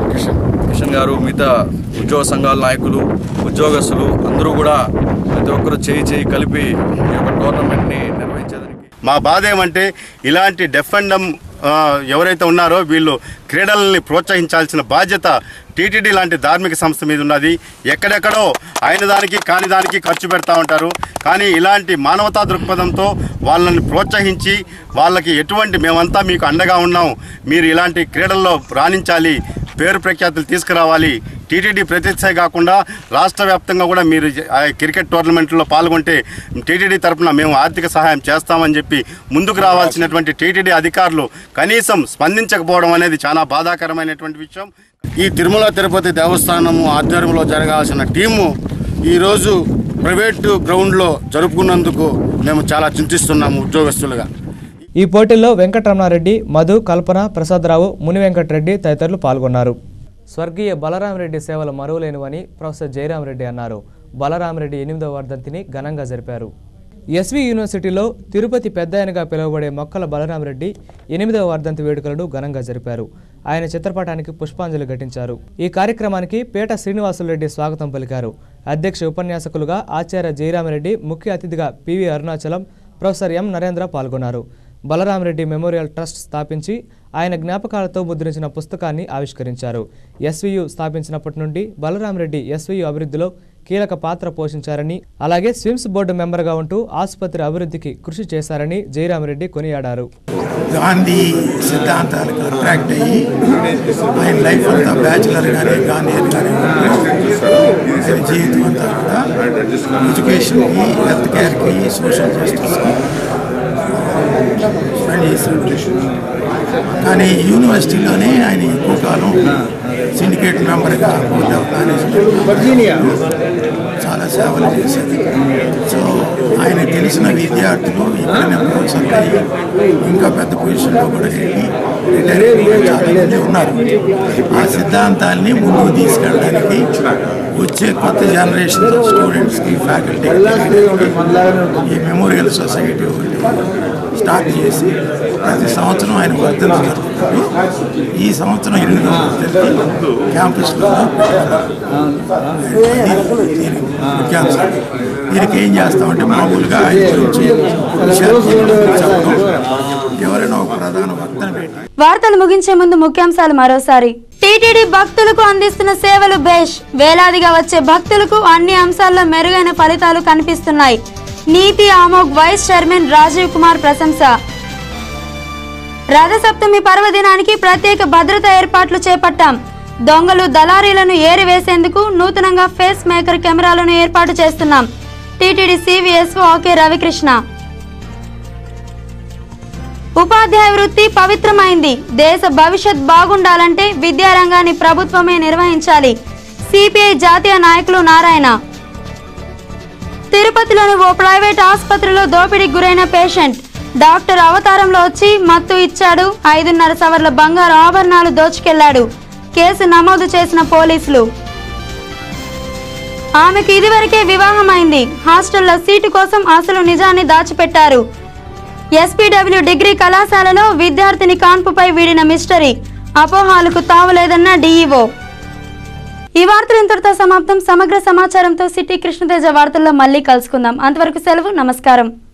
కిషన్ గారు మిగతా ఉద్యోగ సంఘాల నాయకులు ఉద్యోగస్తులు అందరూ కూడా ప్రతి ఒక్కరు చేయి చేయి కలిపి ఈ యొక్క టోర్నమెంట్ని నిర్వహించేదానికి మా బాధ ఏమంటే ఇలాంటి డెఫెండం ఎవరైతే ఉన్నారో వీళ్ళు క్రీడలని ప్రోత్సహించాల్సిన బాధ్యత టీటీడీ లాంటి ధార్మిక సంస్థ మీద ఉన్నది ఎక్కడెక్కడో అయిన దానికి కాని దానికి ఖర్చు పెడతా ఉంటారు కానీ ఇలాంటి మానవతా దృక్పథంతో వాళ్ళని ప్రోత్సహించి వాళ్ళకి ఎటువంటి మేమంతా మీకు అండగా ఉన్నాం మీరు ఇలాంటి క్రీడల్లో రాణించాలి పేరు ప్రఖ్యాతులు తీసుకురావాలి టీటీడీ ప్రతిష్టాయి కాకుండా రాష్ట్ర వ్యాప్తంగా కూడా మీరు ఆ క్రికెట్ టోర్నమెంట్లో పాల్గొంటే టీటీడీ తరపున మేము ఆర్థిక సహాయం చేస్తామని చెప్పి ముందుకు రావాల్సినటువంటి టీటీడీ అధికారులు కనీసం స్పందించకపోవడం అనేది చాలా బాధాకరమైనటువంటి విషయం ఈ తిరుమల తిరుపతి దేవస్థానము ఆధ్వర్యంలో జరగాల్సిన టీము ఈరోజు ప్రైవేటు గ్రౌండ్లో జరుపుకున్నందుకు మేము చాలా చింతిస్తున్నాము ఉద్యోగస్తులుగా ఈ పోటీల్లో వెంకటరమణారెడ్డి మధు కల్పన ప్రసాదరావు ముని వెంకటరెడ్డి తదితరులు పాల్గొన్నారు స్వర్గీయ బలరామరెడ్డి సేవలు మరువలేనివని ప్రొఫెసర్ జయరామరెడ్డి అన్నారు బలరామరెడ్డి ఎనిమిదవ వర్ధంతిని ఘనంగా జరిపారు ఎస్వి యూనివర్సిటీలో తిరుపతి పెద్దాయనగా పిలువబడే మొక్కల బలరామరెడ్డి ఎనిమిదవ వర్ధంతి వేడుకలను ఘనంగా జరిపారు ఆయన చిత్రపటానికి పుష్పాంజలి ఘటించారు ఈ కార్యక్రమానికి పేట శ్రీనివాసులరెడ్డి స్వాగతం పలికారు అధ్యక్ష ఉపన్యాసకులుగా ఆచార్య జయరామరెడ్డి ముఖ్య అతిథిగా PV Arunachalam professor M Narendra పాల్గొన్నారు బలరామరెడ్డి మెమోరియల్ ట్రస్ట్ స్థాపించి ఆయన జ్ఞాపకాలతో ముద్రించిన పుస్తకాన్ని ఆవిష్కరించారు ఎస్వియు స్థాపించినప్పటి నుండి బలరామరెడ్డి ఎస్వియు అభివృద్ధిలో కీలక పాత్ర పోషించారని అలాగే స్విమ్స్ బోర్డు మెంబర్గా ఉంటూ ఆసుపత్రి అభివృద్ధికి కృషి చేశారని జయరామరెడ్డి కొనియాడారు గాంధీ సిద్ధాంతాలకు అట్రాక్ట్ అయ్యి ఆయన లైఫ్ అంతా బ్యాచులర్ కానీ గాంధీ కానీ ఆయన జీవితం అంతా కూడా ఎడ్యుకేషన్కి హెల్త్ కేర్కి సోషల్ జస్టిస్కి స్పెండ్ చేశాడు కానీ యూనివర్సిటీలోనే ఆయన ఎక్కువ కాలం సిండికేట్ మెంబర్గా బోర్డ్ ఆఫ్ మేనేజ్మెంట్ చాలా సేవలు చేశారు సో ఆయన తెలిసిన విద్యార్థులు ఇక్కడనే ప్రొఫెసర్లు అయ్యి ఇంకా పెద్ద పొజిషన్లో కూడా వెళ్ళి రిటైర్ అయ్యి చాలా మంది ఉన్నారు ఆ సిద్ధాంతాల్ని ముందుకు తీసుకెళ్ళడానికి వచ్చే కొత్త జనరేషన్ స్టూడెంట్స్కి ఫ్యాకల్టీ ఈ మెమోరియల్ సొసైటీ ఒకటి స్టార్ట్ చేసి ప్రతి సంవత్సరం ఆయన వర్ధంతి జరుగుతుంది ఈ సంవత్సరం ఎనిమిదో వర్ధంతి క్యాంపస్లో ముఖ్యాంశం దీనికి ఏం చేస్తామంటే మామూలుగా ఆయన గురించి విషయాలు చెప్పడం ఎవరైనా ఒక ప్రధాన వక్తను పెట్టి వార్తలు ముగించే ముందు ముఖ్యాంశాలు మరోసారి టీటీడీ భక్తులకు అందిస్తున్న సేవలు బేష్ వేలాదిగా వచ్చే భక్తులకు అన్ని అంశాల్లో మెరుగైన ఫలితాలు కనిపిస్తున్నాయి నీతి ఆమోగ్ వైస్ చైర్మన్ రాజీవ్ కుమార్ ప్రశంస రథసప్తమి పర్వదినానికి ప్రత్యేక భద్రత ఏర్పాట్లు చేపట్టాం దొంగలు దళారీలను ఏరివేసేందుకు నూతనంగా ఫేస్ మేకర్ కెమెరాలను ఏర్పాటు చేస్తున్నాం టీటీడీ సివిఎస్ఓ ఓకే రవికృష్ణ ఉపాధ్యాయ వృత్తి పవిత్రమైంది దేశ భవిష్యత్ బాగుండాలంటే విద్యారంగాన్ని ప్రభుత్వమే నిర్వహించాలి సిపిఐ జాతీయ నాయకులు నారాయణ తిరుపతిలోని ఓ ప్రైవేట్ ఆసుపత్రిలో దోపిడీకి గురైన పేషెంట్ డాక్టర్ అవతారంలో వచ్చి మత్తు ఇచ్చాడు ఐదున్నర సవర్ల బంగారు ఆభరణాలు దోచుకెళ్లాడు కేసు నమోదు చేసిన పోలీసులు ఆమెకు ఇదివరకే వివాహమైంది హాస్టల్లో సీటు కోసం అసలు నిజాన్ని దాచిపెట్టారు ఎస్పీడబ్ల్యూ డిగ్రీ కళాశాలలో విద్యార్థిని కాన్పుపై వీడిన మిస్టరీ అపోహాలకు తావులేదన్న డీఈఓ ఈ వార్తలు ఇంతటితో సమాప్తం సమగ్ర సమాచారంతో సిటీ కృష్ణతేజ వార్తల్లో మళ్ళీ కలుసుకుందాం అంతవరకు సెలవు నమస్కారం